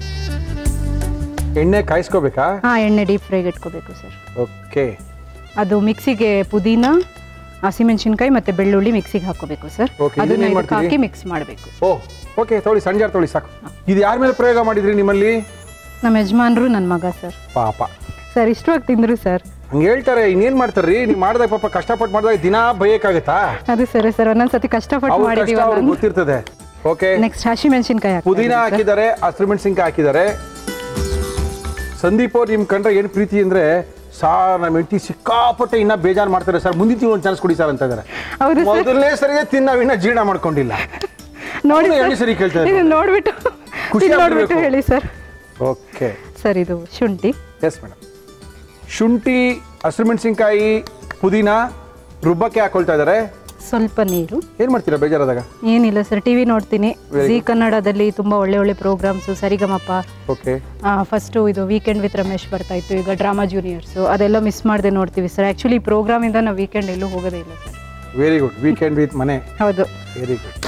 ಎಣ್ಣೆ ಕಾಯಿಸ್ಕೋಬೇಕಾ ಹಾ ಎಣ್ಣೆ ಡೀಪ್ ಫ್ರೈಗೆ ಇಟ್ಕೋಬೇಕು ಸರ್ ಓಕೆ ಅದು ಮಿಕ್ಸಿಗೆ ಪುದೀನ ಹಸಿಮೆಣಸಿನ್ಕಾಯಿ ಮತ್ತೆ ಬೆಳ್ಳುಳ್ಳಿ ಮಿಕ್ಸಿಗೆ ಹಾಕೋಬೇಕು ಸರ್ Okay, ಅದನ್ನ ಇದನ್ನ ಏನ್ ಇದಕ್ಕೆ ಮಾಡ್ತೀರಿ? ಹಾಕಿ ಮಿಕ್ಸ್ ಮಾಡಬೇಕು ಓ ಓಕೆ ತೊಳಿ ಸಣ್ಣ ಜಾರ್ ತೊಳಿ ಸಾಕು ಇದು ಯಾರ ಮೇಲೆ ಪ್ರಯೋಗ ಮಾಡಿದ್ರಿ ನಿಮ್ಮಲ್ಲಿ ನಮ್ಮ ಯಜಮಾನ್ರು ನನ್ನ ಮಗ ಸರ್ ಪಾಪ ಸರ್ ಇಷ್ಟವಾಗಿ ತಿಂದ್ರು ಸರ್ ಹಂಗೆ ಹೇಳ್ತಾರೆ ಇನ್ನೇನ್ ಮಾಡ್ತಾರ್ರಿ ನೀವು ಮಾಡಿದಾಗ ಪಾಪ ಕಷ್ಟಪಟ್ಟು ಮಾಡಿದಾಗ ದಿನ ಬೈಯಕ್ಕಾಗತ್ತಾ ಅದು ಸರಿ ಸರ್ ಒಂದೊಂದ್ಸತಿ ಕಷ್ಟಪಟ್ಟು ಅವ್ರ ಕಷ್ಟ ಮಾಡಿದೀವಲ್ಲ ಅವ್ರಿಗೆ ಗೊತ್ತಿರ್ತದೆ ಓಕೆ ನೆಕ್ಸ್ಟ್ ಹಸಿಮೆಣಸಿನ್ಕಾಯಿ ಪುದೀನ ಹಾಕಿದ್ದಾರೆ ಹಸಿಮೆಣಸಿನ್ಕಾಯಿ ಹಾಕಿದ್ದಾರೆ ಸಂದೀಪ್ ಅವ್ರು ನಿಮ್ ಕಂಡ್ರೆ ಏನು ಪ್ರೀತಿ ಅಂದ್ರೆ ಸಾರ್ ನಮ್ಮ ಹೆಂಡತಿ ಸಿಕ್ಕಾಪಟ್ಟೆ ಇನ್ನ ಬೇಜಾರು ಮಾಡ್ತಾರೆ ಸರ್ ಮುಂದಿನ ತಿಂಗಳು ಒಂದು ಚಾನ್ಸ್ ಕೊಡಿ ಸರ್ ಅಂತ ಇದ್ದಾರೆ ಹೌದು ಸರ್ ಮೊದಲನೇ ಸರಿಗೆ ತಿನ್ನ ನಾವ್ ಇನ್ನ ಜೀರ್ಣ ಮಾಡ್ಕೊಂಡಿಲ್ಲ ನೋಡಿ ಅವ್ನು ಸರ್ ಎರಡನೇ ಸರಿ ಕೇಳ್ತಾ ಇದು ಇದ್ದಾರೆ ನೋಡ್ಬಿಟ್ಟು ಖುಷಿ ಇದು ನೋಡ್ಬಿಟ್ಟು ಆಗ್ಬಿಡ್ಬೇಕು. ಹೇಳಿ ಸರ್ ಓಕೆ ಸರ್ ಇದು ಶುಂಠಿ ಎಸ್ ಮೇಡಮ್ ಶುಂಠಿ ಹಸಿಮೆಣಸಿನ್ಕಾಯಿ ಪುದೀನ ರುಬ್ಬಕ್ಕೆ ಹಾಕೊಳ್ತಾ ಇದ್ದಾರೆ ಸ್ವಲ್ಪ ನೀರು ಏನ್ ಮಾಡ್ತೀರಾ ಬೇಜಾರಾದಾಗ ಏನಿಲ್ಲ ಸರ್ ಟಿವಿ ನೋಡ್ತೀನಿ Very ಜಿ ಕನ್ನಡದಲ್ಲಿ ತುಂಬಾ ಒಳ್ಳೆ ಒಳ್ಳೆ ಪ್ರೋಗ್ರಾಮ್ಸು ಸರಿಗಮಪ ಓಕೆ ಫಸ್ಟು ಇದು ವೀಕೆಂಡ್ ವಿತ್ ರಮೇಶ್ ಬರ್ತಾ ಇತ್ತು ಈಗ ಡ್ರಾಮಾ ಜೂನಿಯರ್ಸು ಅದೆಲ್ಲ ಮಿಸ್ ಮಾಡದೆ ನೋಡ್ತೀವಿ ಸರ್ ಆ್ಯಕ್ಚುಲಿ ಪ್ರೋಗ್ರಾಮಿಂದ ನಾವು ವೀಕೆಂಡ್ ಎಲ್ಲೂ ಹೋಗೋದೇ ಇಲ್ಲ sir very good weekend with ಮನೆ ಹೌದು ವೆರಿ ಗುಡ್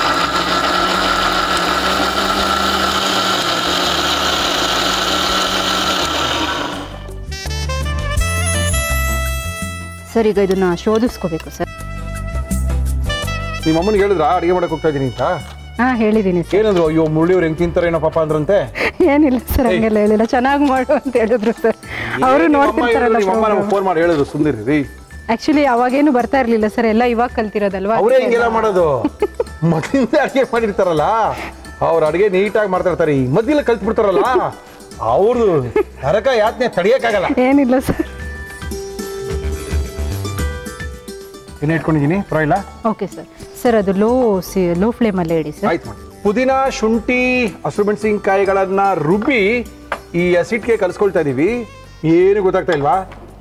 ಸರ್ ಈಗ ಇದನ್ನ ಶೋಧಿಸ್ಕೋಬೇಕು ಸರ್ ನಿಮ್ಮ ಅಮ್ಮನಿಗೆ ಹೇಳಿದ್ರ ಅಡಿಗೆ ಮಾಡಕ್ ಹೋಗ್ತಾ ಇದೀನಿ ಅಂತ ಹಾ ಹೇಳಿದ್ದೀನಿ ಸರ್ ಏನಂದ್ರು ಅಯ್ಯೋ ಮುಳ್ಳಿಯವ್ರು ಹೆಂಗ್ ತಿಂತಾರೇನೋ ಪಾಪ ಅಂದ್ರಂತೆ ಏನಿಲ್ಲ ಸರ್ ಹಂಗೆಲ್ಲ ಹೇಳಿಲ್ಲ ಚೆನ್ನಾಗಿ ಮಾಡು ಅಂತ ಹೇಳಿದ್ರು ಸರ್ ಅವರು ನೋಡ್ತಿರ್ತಾರಲ್ಲ ಫೋನ್ ಮಾಡಿ ಹೇಳಿದ್ರು ಸುಂದಿರಿ ರೀ ಆ್ಯಕ್ಚುಲಿ ಅವಾಗೇನು ಬರ್ತಾ ಇರಲಿಲ್ಲ ಸರ್ ಎಲ್ಲ ಇವಾಗ ಕಲ್ತಿರೋದಲ್ವಾ ಅವರೇ ಹಿಂಗೆಲ್ಲ ಮಾಡೋದು ಮೊದಲಿಂದ ಅಡಿಗೆ ಮಾಡಿರ್ತಾರಲ್ಲ ಅವ್ರ ಅಡಿಗೆ ನೀಟಾಗಿ ಮಾಡ್ತಾ ಇರ್ತಾರೆ ಈ ಮಧ್ಯದಲ್ಲಿ ಕಲ್ತ್ ಬಿಡ್ತಾರಲ್ಲ ಅವ್ರದ್ದು ನರಕ ಯಾತನೆ ತಡಿಯಕ್ಕಾಗಲ್ಲ ಏನಿಲ್ಲ ಸರ್ ಏನೇ ಇಟ್ಕೊಂಡಿದ್ದೀನಿ ಪರವಾಗಿಲ್ಲ ಓಕೆ ಸರ್ ಸರ್ ಅದು ಲೋ ಸಿ ಲೋ ಫ್ಲೇಮಲ್ಲೇ ಇಡಿ ಸರ್ ಆಯ್ತು ಮಾಡಿ ಪುದೀನ ಶುಂಠಿ ಹಸಿರು ಮೆಣಸಿನ್ಕಾಯಿಗಳನ್ನ ರುಬ್ಬಿ ಈ ಅಸಿಡ್ಗೆ ಕಲ್ಸ್ಕೊಳ್ತಾ ಇದೀವಿ ಏನು ಗೊತ್ತಾಗ್ತಾ ಇಲ್ವಾ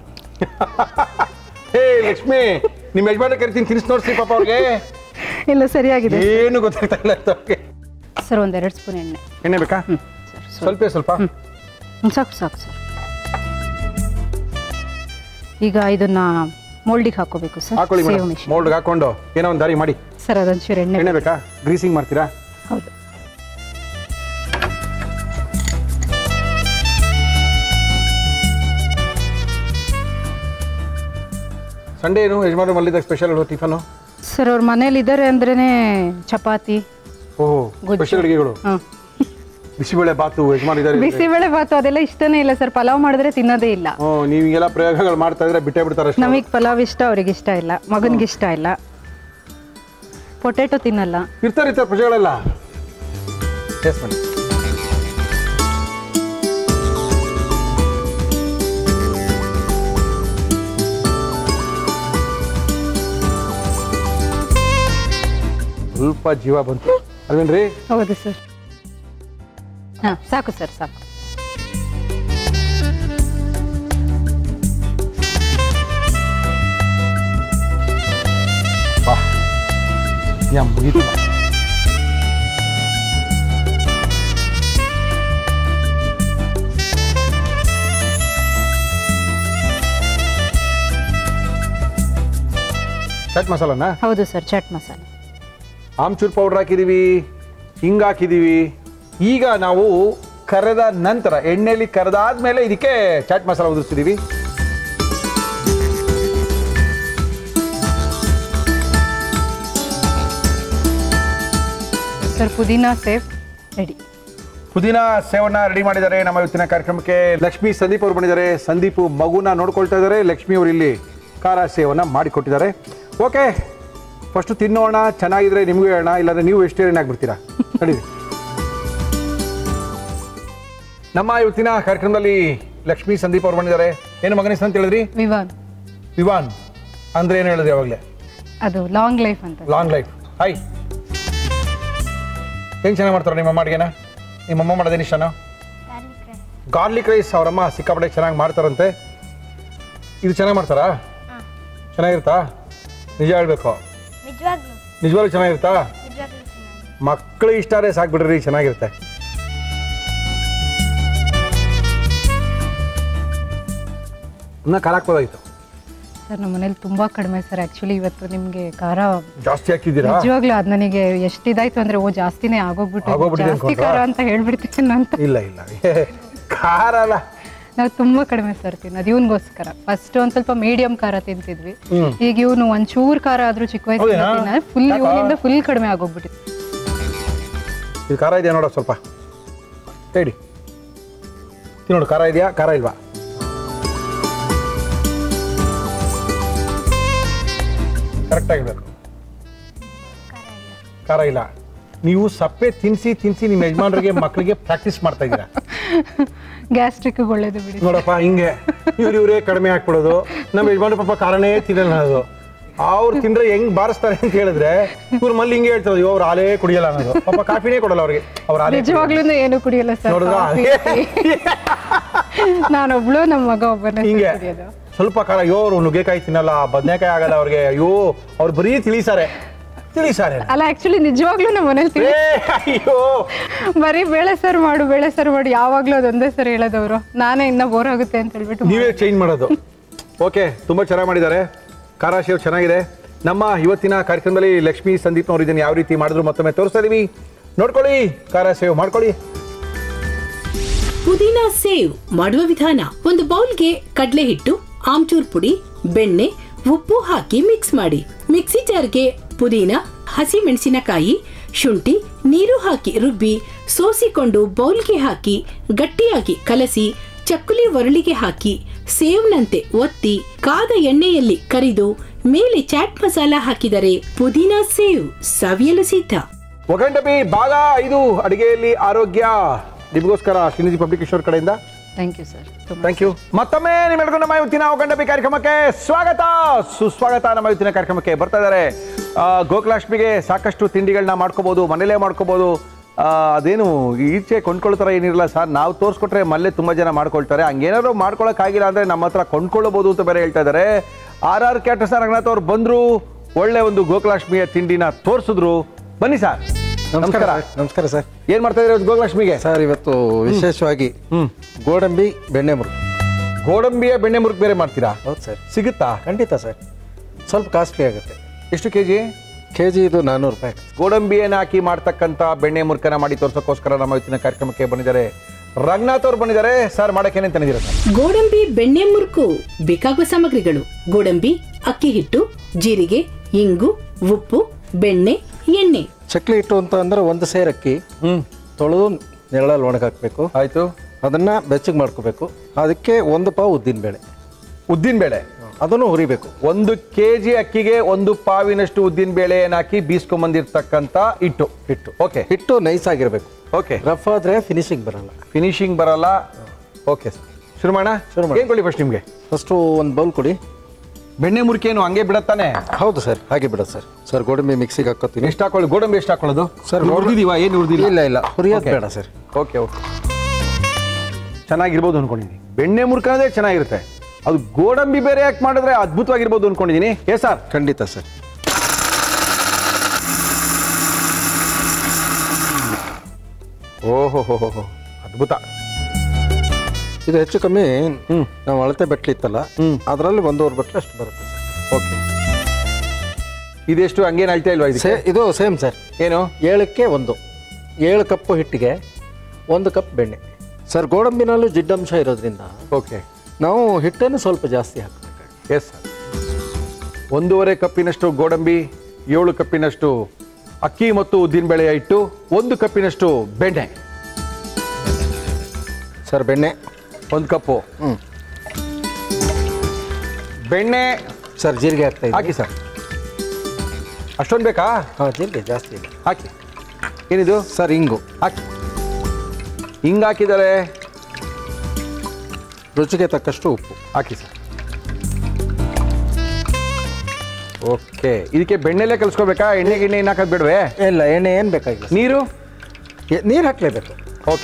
ಹೇ ಲಕ್ಷ್ಮಿ ನಿಮ್ಮ ಯಜಮಾನ ಕರಿತೀನಿ ತಿನ್ಸ್ ನೋಡ್ಸಿ ಪಾಪ ಅವ್ರಿಗೆ ಇಲ್ಲ ಸರಿಯಾಗಿದೆ ಏನು ಗೊತ್ತಾಗ್ತಾ ಇಲ್ಲ ಅಂತ ಅವ್ರಿಗೆ ಸರ್ ಒಂದೆರಡು ಸ್ಪೂನ್ ಎಣ್ಣೆ ಎಣ್ಣೆ ಬೇಕಾ ಸರ್ ಸ್ವಲ್ಪ ಸ್ವಲ್ಪ ಹ್ಮ್, ಸಾಕು ಸಾಕು ಸರ್ ಈಗ ಇದನ್ನ ಮೋಲ್ಡಿಗೆ ಹಾಕೋಬೇಕು ಸರ್ ಹಾಕೊಳ್ಳಿ ಸೇವ್ ಮೇಡಮ್ ಮಿಷನ್ ಮೋಲ್ಡ್ಗೆ ಹಾಕೊಂಡು ಏನೋ ಒಂದು ದಾರಿ ಮಾಡಿ ಸರ್ ಅದೊಂಚೂರು ಎಣ್ಣೆ ಎಣ್ಣೆ ಬೇಕಾ ಗ್ರೀಸಿಂಗ್ ಮಾಡ್ತೀರಾ ಹೌದು ಸಂಡೇ ಏನು ಯಜಮಾನ ಮಲ್ಲಿದಾಗ ಸ್ಪೆಷಲ್ ಟಿಫನು ಸರ್ ಅವ್ರ ಮನೇಲಿ ಇದ್ದಾರೆ ಅಂದ್ರೇನೆ ಚಪಾತಿ ಓಹೋ ಗೊಜ್ಜು. ಸ್ಪೆಷಲ್ ಅಡುಗೆಗಳು ಹಾಂ ಬಿಸಿಬೇಳೆ ಬಾತು ಯಜಮಾನ್ ಇದ್ದಾರೆ ಬಿಸಿಬೇಳೆ ಭಾತು ಅದೆಲ್ಲ ಇಷ್ಟನೇ ಇಲ್ಲ ಸರ್ ಪಲಾವ್ ಮಾಡಿದ್ರೆ ತಿನ್ನೋದೇ ಇಲ್ಲ ಹ್ಞೂ ನೀವು ಹಿಂಗೆಲ್ಲ ಪ್ರಯೋಗಗಳು ಮಾಡ್ತಾ ಇದ್ರೆ ಬಿಟ್ಟೇ ಬಿಡ್ತಾರೆ ಅಷ್ಟೇ ನಮಗೆ ಪಲಾವ್ ಇಷ್ಟ ಅವ್ರಿಗೆ ಇಷ್ಟ ಇಲ್ಲ ಮಗನಿಗೆ ಇಷ್ಟ ಇಲ್ಲ ಪೊಟೆಟೊ ತಿನ್ನಲ್ಲ ಇರ್ತಾರೆ ಇರ್ತಾರೆ ಪ್ರಜೆಗಳೆಲ್ಲ ಎಸ್ ಮೇಡಮ್ ಸ್ವಲ್ಪ ಜೀವ ಬಂತು ಅಲ್ವೇನ್ರಿ ಹೌದು ಸರ್ ಹಾಂ ಸಾಕು ಸರ್ ಸಾಕು ಬಾ ಯಾ ಮುಗೀತು ಚಾಟ್ ಮಸಾಲನಾ ಹೌದು ಸರ್ ಚಾಟ್ ಮಸಾಲೆ ಆಮ್ಚೂರ್ ಪೌಡರ್ ಹಾಕಿದೀವಿ ಹಿಂಗ್ ಹಾಕಿದೀವಿ ಈಗ ನಾವು ಕರೆದ ನಂತರ ಎಣ್ಣೆಯಲ್ಲಿ ಕರೆದಾದ್ಮೇಲೆ ಇದಕ್ಕೆ ಚಾಟ್ ಮಸಾಲ ಉದುರಿಸ್ತಿದೀವಿ ಸರ್ ಪುದೀನ ಸೇಫ್ ರೆಡಿ ಪುದೀನ ಸೇವನ್ನ ರೆಡಿ ಮಾಡಿದ್ದಾರೆ ನಮ್ಮ ಇವತ್ತಿನ ಕಾರ್ಯಕ್ರಮಕ್ಕೆ ಲಕ್ಷ್ಮೀ ಸಂದೀಪ್ ಅವರು ಬಂದಿದ್ದಾರೆ ಸಂದೀಪ್ ಮಗುನ ನೋಡ್ಕೊಳ್ತಾ ಇದ್ದಾರೆ ಲಕ್ಷ್ಮಿ ಅವರು ಇಲ್ಲಿ ಖಾರ ಸೇವನ್ನ ಮಾಡಿಕೊಟ್ಟಿದ್ದಾರೆ ಓಕೆ ಫಸ್ಟ್ ತಿನ್ನೋಣ ಚೆನ್ನಾಗಿದ್ರೆ ನಿಮಗೂ ಹೇಳೋಣ ಇಲ್ಲಾಂದ್ರೆ ನೀವು ವೆಜಿಟೇರಿಯನ್ ಆಗ್ಬಿಡ್ತೀರಾ ನಡೀರಿ ನಮ್ಮ ಇವತ್ತಿನ ಕಾರ್ಯಕ್ರಮದಲ್ಲಿ ಲಕ್ಷ್ಮೀ ಸಂದೀಪ್ ಅವರು ಬಂದಿದ್ದಾರೆ ಏನು ಮಗನ ಹೆಸರು ಅಂತ ಹೇಳಿದ್ರಿ ವಿವಾನ್ ವಿವಾನ್ ಅಂದ್ರೆ ಏನು ಹೇಳಿದ್ರಿ ಯಾವಾಗಲೇ ಅದು ಲಾಂಗ್ ಲೈಫ್ ಅಂತ ಲಾಂಗ್ ಲೈಫ್ ಹಾಯ್ ಹೆಂಗ್ ಚೆನ್ನಾಗಿ ಮಾಡ್ತಾರೆ ನಿಮ್ಮ ಅಮ್ಮ ಅಡುಗೆನ ನಿಮ್ಮ ಅಮ್ಮ ಮಾಡೋದೇನು ಇಷ್ಟನಾ ಗಾರ್ಲಿಕ್ ರೈಸ್ ಅವರಮ್ಮ ಸಿಕ್ಕಾಪಟ್ಟೆ ಚೆನ್ನಾಗಿ ಮಾಡ್ತಾರಂತೆ ಇದು ಚೆನ್ನಾಗಿ ಮಾಡ್ತಾರಾ ಚೆನ್ನಾಗಿರುತ್ತಾ ನಿಜ ಹೇಳ್ಬೇಕು ನಿಜವಾಗ್ಲೂ ನಿಜವಾಗ್ಲೂ ಚೆನ್ನಾಗಿರುತ್ತಾ ನಿಜವಾಗ್ಲೂ ಚೆನ್ನಾಗಿ ಮಕ್ಕಳು ಇಷ್ಟ ಆದರೆ ಸಾಕ್ಬಿಡ್ರಿ ಚೆನ್ನಾಗಿರುತ್ತೆ ಇನ್ನ ಖಾರ ಹಾಕ್ಬೋದಾಗಿತ್ತು ಸರ್ ನಮ್ಮ ಮನೇಲಿ ತುಂಬಾ ಕಡಿಮೆ ಸರ್ ಆಕ್ಚುಲಿ ಇವತ್ತು ನಿಮ್ಗೆ ಖಾರ ಜಾಸ್ತಿ ಹಾಕಿದ್ದೀರಾ ನಿಜವಾಗ್ಲೂ ಅದ್ ನನಗೆ ಎಷ್ಟು ಇದಾಯ್ತು ಅಂದ್ರೆ ಓ ಜಾಸ್ತಿನೇ ಆಗೋಗ್ಬಿಟ್ಟು ಆಗೋಗ್ಬಿಟ್ಟಿದೆ ಜಾಸ್ತಿ ಅನ್ಕೊಂಡ್ರಾ? ಖಾರ ಅಂತ ಹೇಳ್ಬಿಡ್ತೀನಿ ಅಂತ ಇಲ್ಲ ಇಲ್ಲ ಖಾರ ಅಲ್ಲ ನಾವು ತುಂಬಾ ಕಡಿಮೆ ಸರ್ ತಿನ್ನೋದು ಇವನ್ಗೋಸ್ಕರ ಫಸ್ಟ್ ಒಂದ್ ಸ್ವಲ್ಪ ಮೀಡಿಯಂ ಖಾರ ತಿಂತಿದ್ವಿ ಹ್ಮ್. ಈಗ ಇವನು ಒಂಚೂರ್ ಖಾರ ಆದ್ರೂ ಚಿಕ್ಕ ಹೌದೇನಾ? ವಯಸ್ಸಿನ ಫುಲ್ ಯಾಕೋ? ಇವನಿಂದ ಫುಲ್ ಕಡಿಮೆ ಆಗೋಗ್ಬಿಟ್ಟಿದೆ ಇದು ಖಾರ ಇದೆಯಾ ನೋಡೋ ಸ್ವಲ್ಪ ಹೇಳಿ ತಿನ್ನೋಡು ಖಾರ ಇದೆಯಾ ಖಾರ ಇಲ್ವಾ ಕರೆಕ್ಟ್ ಆಗಿರ್ಬೇಕು ಖಾರ ಇಲ್ಲ ನೀವು ಸಪ್ಪೆ ತಿನ್ಸಿ ತಿನ್ಸಿ ನಿಮ್ಮ ಯಜಮಾನರಿಗೆ ಮಕ್ಕಳಿಗೆ ಪ್ರಾಕ್ಟೀಸ್ ಮಾಡ್ತಾ ಇದ್ದೀರಾ ಗ್ಯಾಸ್ಟ್ರಿಕ್ ಒಳ್ಳೇದು ಬಿಡಿ ನೋಡಪ್ಪ ಹಿಂಗೆ ಇವ್ರು ಇವರೇ ಕಡಿಮೆ ಹಾಕ್ಬಿಡೋದು ನಮ್ಮ ಯಜಮಾನ್ರು ಪಾಪ ಖಾರನೇ ತಿನ್ನಲ್ಲ ಅನ್ನೋದು ಅವ್ರು ತಿಂದ್ರೆ ಹೆಂಗ್ ಬಾರಿಸ್ತಾರೆ ಅಂತ ಹೇಳಿದ್ರೆ ಇವ್ರು ಮಲ್ಲಿ ಹಿಂಗೆ ಹೇಳ್ತಾರೆ ಅವ್ರು ಹಾಲೇ ಕುಡಿಯಲ್ಲ ಅನ್ನೋದು ಪಾಪ ಕಾಫಿನೇ ಕೊಡಲ್ಲ ಅವ್ರಿಗೆ ಅವ್ರ ಹಾಲೇ ನಿಜವಾಗ್ಲೂ ಏನು ಕುಡಿಯಲ್ಲ ಸರ್ ನೋಡಿದ್ರಾ? ನಾನೊಬ್ಳು ನಮ್ಮ ಮಗ ಒಬ್ಬನೇ ಹಿಂಗೆ ಕುಡಿಯೋದು ಸ್ವಲ್ಪ ಖಾರ ಅಯ್ಯೋ ಅವ್ರು ನುಗ್ಗೆಕಾಯಿ ತಿನ್ನಲ್ಲ ಬದನೆಕಾಯಿ ಆಗಲ್ಲ ಅವ್ರಿಗೆ ಅಯ್ಯೋ ಅವ್ರು ಬರೀ ತಿಳಿಸಾರೆ ತಿಳಿಸಾರೆ ಅಲ್ಲ ಆಕ್ಚುಲಿ ನಿಜವಾಗ್ಲೂ ನಮ್ಮ ಮನೇಲಿ ತಿನ್- ಏ ಅಯ್ಯೋ ಬರೀ ಬೇಳೆ ಸರ್ ಮಾಡು ಬೇಳೆ ಸರ್ ಮಾಡು ಯಾವಾಗ್ಲೂ ಅದೊಂದೇ ಸರ್ ಹೇಳೋದವ್ರು ನಾನೇ ಇನ್ನ ಬೋರ್ ಆಗುತ್ತೆ ಅಂತ ಹೇಳ್ಬಿಟ್ಟು ನೀವೇ ಚೇಂಜ್ ಮಾಡೋದು ಓಕೆ ತುಂಬಾ ಚೆನ್ನಾಗಿ ಮಾಡಿದ್ದಾರೆ ಖಾರ ಶೇವ್ ಚೆನ್ನಾಗಿದೆ ನಮ್ಮ ಇವತ್ತಿನ ಕಾರ್ಯಕ್ರಮದಲ್ಲಿ ಲಕ್ಷ್ಮೀ ಸಂದೀಪ್ನವರು ಇದನ್ನು ಯಾವ ರೀತಿ ಮಾಡಿದ್ರು ಮತ್ತೊಮ್ಮೆ ತೋರಿಸ್ತಾ ಇದೀವಿ ನೋಡ್ಕೊಳ್ಳಿ ಖಾರ ಸೇವ್ ಮಾಡ್ಕೊಳ್ಳಿ ಪುದೀನ ಸೇವ್ ಮಾಡುವ ವಿಧಾನ ಒಂದು ಬೌಲ್ಗೆ ಕಡಲೆ ಹಿಟ್ಟು ಆಮ್ಚೂರ್ ಪುಡಿ ಬೆಣ್ಣೆ ಉಪ್ಪು ಹಾಕಿ ಮಿಕ್ಸ್ ಮಾಡಿ ಮಿಕ್ಸಿ ಜಾರ್ಗೆ ಪುದೀನ ಹಸಿ ಮೆಣಸಿನಕಾಯಿ ಶುಂಠಿ ನೀರು ಹಾಕಿ ರುಬ್ಬಿ ಸೋಸಿಕೊಂಡು ಬೌಲ್ಗೆ ಹಾಕಿ ಗಟ್ಟಿಯಾಗಿ ಕಲಸಿ ಚಕ್ಕುಲಿ ಒರಳಿಗೆ ಹಾಕಿ ಸೇವ್ನಂತೆ ಒತ್ತಿ ಕಾದ ಎಣ್ಣೆಯಲ್ಲಿ ಕರಿದು ಮೇಲೆ ಚಾಟ್ ಮಸಾಲ ಹಾಕಿದರೆ ಪುದೀನ ಸೇವ್ ಸವಿಯಲು ಸಿದ್ಧ ಒಗಂಡಪಿ ಭಾಗ ಐದು ಅಡಿಗೆಯಲ್ಲಿ ಆರೋಗ್ಯ ನಿಮಗೋಸ್ಕರ ಶ್ರೀನಿಧಿ ಪಬ್ಲಿಕೇಶ್ವರ್ ಕಡೆಯಿಂದ ಥ್ಯಾಂಕ್ ಯು ಸರ್ ತುಂಬ ಥ್ಯಾಂಕ್ ಯು ಮತ್ತೊಮ್ಮೆ ನಿಮ್ಮೆಲ್ಲರಿಗೂ ನಮ್ಮ ಇವತ್ತಿನ ಒಗಂಡಪಿ ಕಾರ್ಯಕ್ರಮಕ್ಕೆ ಸ್ವಾಗತ ಸುಸ್ವಾಗತ ನಮ್ಮ ಇವತ್ತಿನ ಕಾರ್ಯಕ್ರಮಕ್ಕೆ ಬರ್ತಾ ಇದ್ದಾರೆ ಆ, ಗೋಕುಲಾಷ್ಟಮಿಗೆ ಸಾಕಷ್ಟು ತಿಂಡಿಗಳನ್ನ ಮಾಡ್ಕೋಬಹುದು ಮನೇಲೇ ಮಾಡ್ಕೋಬಹುದು ಆ, ಅದೇನು ಈಚೆ ಕೊಂಡ್ಕೊಳ್ತಾರೆ ಏನಿರಲ್ಲ ಸರ್ ನಾವು ತೋರಿಸ್ಕೊಟ್ರೆ ಮಲ್ಲೆ ತುಂಬಾ ಜನ ಮಾಡ್ಕೊಳ್ತಾರೆ ಹಂಗೇನಾದ್ರು ಮಾಡ್ಕೊಳಕ್ಕಾಗಿಲ್ಲ ಅಂದ್ರೆ ನಮ್ಮ ಹತ್ರ ಕೊಂಡ್ಕೊಳ್ಳಬಹುದು ಅಂತ ಬೇರೆ ಹೇಳ್ತಾ ಇದ್ದಾರೆ ಆರ್ ಆರ್ ಕ್ಯಾಟರ್ಸ್ ರಂಗನಾಥ್ ಅವ್ರು ಬಂದ್ರು ಒಳ್ಳೆ ಒಂದು ಗೋಕುಲಾಷ್ಟಮಿಯ ತಿಂಡಿನ ತೋರಿಸಿದ್ರು ಬನ್ನಿ ಸರ್ ನಮಸ್ಕಾರ ನಮಸ್ಕಾರ ಸರ್ ಏನ್ ಮಾಡ್ತಾ ಇದ್ದೀರಾ ಇವತ್ತು ಗೋಕುಲಾಷ್ಟಮಿಗೆ ಸರ್ ಇವತ್ತು ವಿಶೇಷವಾಗಿ ಹ್ಮ್ ಗೋಡಂಬಿ ಬೆಣ್ಣೆ ಮುರುಕು ಗೋಡಂಬಿಯ ಬೆಣ್ಣೆ ಮುರುಕ್ ಬೇರೆ ಮಾಡ್ತೀರಾ ಹೌದು ಸರ್ ಸಿಗುತ್ತಾ ಖಂಡಿತ ಸರ್ ಸ್ವಲ್ಪ ಕಾಸ್ಟ್ಲಿ ಆಗುತ್ತೆ ಎಷ್ಟು ಕೆ ಜಿ ಕೆ ಜಿ ಇದು ನಾನ್ನೂರು ರೂಪಾಯಿ ಗೋಡಂಬಿಯನ್ನು ಹಾಕಿ ಮಾಡ್ತಕ್ಕಂಥ ಬೆಣ್ಣೆ ಮುರ್ಕನ ಮಾಡಿ ತೋರ್ಸೋಕ್ಕೋಸ್ಕರ ನಮ್ಮ ಇವತ್ತಿನ ಕಾರ್ಯಕ್ರಮಕ್ಕೆ ಬಂದಿದ್ದಾರೆ ರಂಗನಾಥ್ ಅವ್ರು ಬಂದಿದ್ದಾರೆ ಸರ್ ಮಾಡಕ್ಕೆ ಏನೇನು ತಂದಿದ್ದೀರಾ ಸರ್ ಗೋಡಂಬಿ ಬೆಣ್ಣೆ ಮುರುಕು ಬೇಕಾಗುವ ಸಾಮಗ್ರಿಗಳು ಗೋಡಂಬಿ ಅಕ್ಕಿ ಹಿಟ್ಟು ಜೀರಿಗೆ ಇಂಗು ಉಪ್ಪು ಬೆಣ್ಣೆ ಎಣ್ಣೆ ಚಕ್ಲಿ ಹಿಟ್ಟು ಅಂತ ಅಂದ್ರೆ ಒಂದು ಸೇರ್ ಅಕ್ಕಿ ಹ್ಮ್ ತೊಳೆದು ನೆರಳಲ್ಲಿ ಒಣಗಾಕಬೇಕು ಆಯ್ತು ಅದನ್ನ ಬೆಚ್ಚಗೆ ಮಾಡ್ಕೋಬೇಕು ಅದಕ್ಕೆ ಒಂದು ಪಾವು ಉದ್ದಿನ ಬೇಳೆ ಉದ್ದಿನ ಬೇಳೆ ಅದನ್ನು ಹುರಿಬೇಕು ಒಂದು ಕೆ ಜಿ ಅಕ್ಕಿಗೆ ಒಂದು ಪಾವಿನಷ್ಟು ಉದ್ದಿನ ಬೇಳೆಯನ್ನು ಹಾಕಿ ಬೀಸ್ಕೊಂಬಂದಿರ್ತಕ್ಕಂಥ ಹಿಟ್ಟು ಹಿಟ್ಟು ಓಕೆ ಹಿಟ್ಟು ನೈಸ್ ಆಗಿರಬೇಕು ಓಕೆ ರಫ್ ಆದ್ರೆ ಫಿನಿಶಿಂಗ್ ಬರಲ್ಲ ಫಿನಿಶಿಂಗ್ ಬರಲ್ಲ ಓಕೆ ಸರ್ ಶುರು ಮಾಡೋಣ ಶುರು ಮಾಡೋಣ. ಏನ್ ಕೊಡಿ ಫಸ್ಟ್ ನಿಮಗೆ ಫಸ್ಟು ಒಂದು ಬೌಲ್ ಕೊಡಿ ಬೆಣ್ಣೆ ಮುರಿಕೇನು ಹಂಗೆ ಬಿಡತ್ತಾನೆ ಹೌದು ಸರ್ ಹಾಗೆ ಬಿಡ ಸರ್ ಸರ್ ಗೋಡಂಬಿ ಮಿಕ್ಸಿಗೆ ಹಾಕೋತೀನಿ ಎಷ್ಟು ಹಾಕೊಳ್ಳಿ ಗೋಡಂಬಿ ಎಷ್ಟು ಹಾಕೊಳ್ಳೋದು ಸರ್, ಹುರಿದಿದೀವಾ ಏನು ಹುರಿದಿಲ್ಲ ಇಲ್ಲ ಇಲ್ಲ ಹುರಿಯೋದು Okay. ಬೇಡ ಸರ್ ಓಕೆ ಓಕೆ ಚೆನ್ನಾಗಿರ್ಬೋದು ಅನ್ಕೊಂಡಿದ್ದೀನಿ ಬೆಣ್ಣೆ ಮುರ್ಕನದೇ ಚೆನ್ನಾಗಿರುತ್ತೆ ಅದು ಗೋಡಂಬಿ ಬೇರೆ ಯಾಕೆ ಮಾಡಿದ್ರೆ ಅದ್ಭುತವಾಗಿರ್ಬೋದು ಅನ್ಕೊಂಡಿದ್ದೀನಿ ಏ ಸರ್ ಖಂಡಿತ ಸರ್ ಓಹೋ ಹೋ ಹೋ ಹೋ ಅದ್ಭುತ ಇದು ಹೆಚ್ಚು ಕಮ್ಮಿ ಹ್ಮ್. ನಾವು ಅಳತೆ ಬಟ್ಲಿ ಇತ್ತಲ್ಲ ಹ್ಮ್. ಅದರಲ್ಲಿ ಒಂದೂವರೆ ಬಟ್ಲು ಅಷ್ಟು ಬರುತ್ತೆ ಸರ್ ಓಕೆ ಇದೆಷ್ಟು ಹಂಗೇನು ಅಳ್ತಾ ಇಲ್ವಾ ಸೇ ಇದಕ್ಕೆ ಇದು ಸೇಮ್ ಸರ್ ಏನು ಏಳಕ್ಕೆ ಒಂದು ಏಳು ಕಪ್ಪು ಹಿಟ್ಟಿಗೆ ಒಂದು ಕಪ್ ಬೆಣ್ಣೆ ಸರ್ ಗೋಡಂಬಿನಲ್ಲೂ ಜಿಡ್ಡಂಶ ಇರೋದ್ರಿಂದ ಓಕೆ ನಾವು ಹಿಟ್ಟನ್ನು ಸ್ವಲ್ಪ ಜಾಸ್ತಿ ಹಾಕಬೇಕಾಗುತ್ತೆ ಎಸ್ ಸರ್ ಒಂದೂವರೆ ಕಪ್ಪಿನಷ್ಟು ಗೋಡಂಬಿ ಏಳು ಕಪ್ಪಿನಷ್ಟು ಅಕ್ಕಿ ಮತ್ತು ಉದ್ದಿನಬೇಳೆಯ ಹಿಟ್ಟು ಒಂದು ಕಪ್ಪಿನಷ್ಟು ಬೆಣ್ಣೆ ಸರ್ ಬೆಣ್ಣೆ ಒಂದು ಕಪ್ಪು ಹ್ಞೂ ಬೆಣ್ಣೆ ಸರ್ ಜೀರಿಗೆ ಹಾಕ್ತಾ ಇದ್ದೀನಿ ಹಾಕಿ ಸರ್ ಅಷ್ಟೊಂದು ಬೇಕಾ ಹಾಂ ಜೀರಿಗೆ ಜಾಸ್ತಿ ಇದೆ ಹಾಕಿ ಏನಿದು ಸರ್ ಹಿಂಗು ಹಾಕಿ ಹಿಂಗೆ ಹಾಕಿದ್ದಾರೆ ರುಚಿಗೆ ತಕ್ಕಷ್ಟು ಉಪ್ಪು ಹಾಕಿ ಸರ್ ಓಕೆ ಇದಕ್ಕೆ ಬೆಣ್ಣೆಲೆ ಕಲಿಸ್ಕೋಬೇಕಾ ಎಣ್ಣೆ ಗಿಣ್ಣೆ ಏನು ಹಾಕೋದು ಬಿಡ್ವೆ ಇಲ್ಲ ಎಣ್ಣೆ ಏನು ಬೇಕಾಗಿಲ್ಲ ನೀರು ನೀರು ಹಾಕಲೇಬೇಕು ಓಕೆ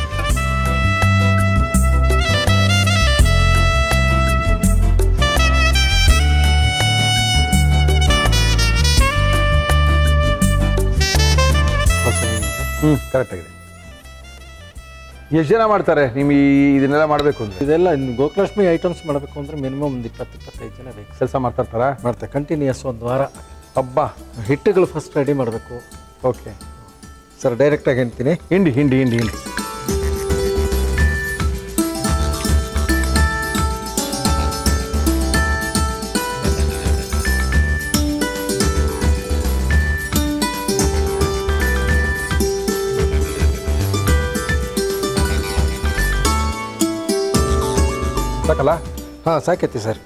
ಹ್ಞೂ ಕರೆಕ್ಟ್ ಆಗಿದೆ ಎಷ್ಟು ಜನ ಮಾಡ್ತಾರೆ ನಿಮ್ಮ ಈ ಇದನ್ನೆಲ್ಲ ಮಾಡಬೇಕು ಅಂದರೆ ಇದೆಲ್ಲ ಇನ್ನು ಗೋಕುಲಾಷ್ಟಮಿ ಐಟಮ್ಸ್ ಮಾಡಬೇಕು ಅಂದರೆ ಮಿನಿಮಮ್ ಒಂದು ಇಪ್ಪತ್ತು ಇಪ್ಪತ್ತೈದು ಜನ ಬೇಕು ಕೆಲಸ ಮಾಡ್ತಾ ಇರ್ತಾರಾ ಮಾಡ್ತಾರೆ ಕಂಟಿನ್ಯೂಸ್ ಒಂದು ವಾರ ಹಬ್ಬ ಹಿಟ್ಟುಗಳು ಫಸ್ಟ್ ರೆಡಿ ಮಾಡಬೇಕು ಓಕೆ ಸರ್ ಡೈರೆಕ್ಟಾಗಿ ಹೇಳ್ತೀನಿ ಹಿಂಡಿ ಹಿಂಡಿ ಹಿಂಡಿ ಹಿಂಡಿ ಸಾಕಲ್ಲ ಹಾಂ ಸಾಕೈತಿ ಸರ್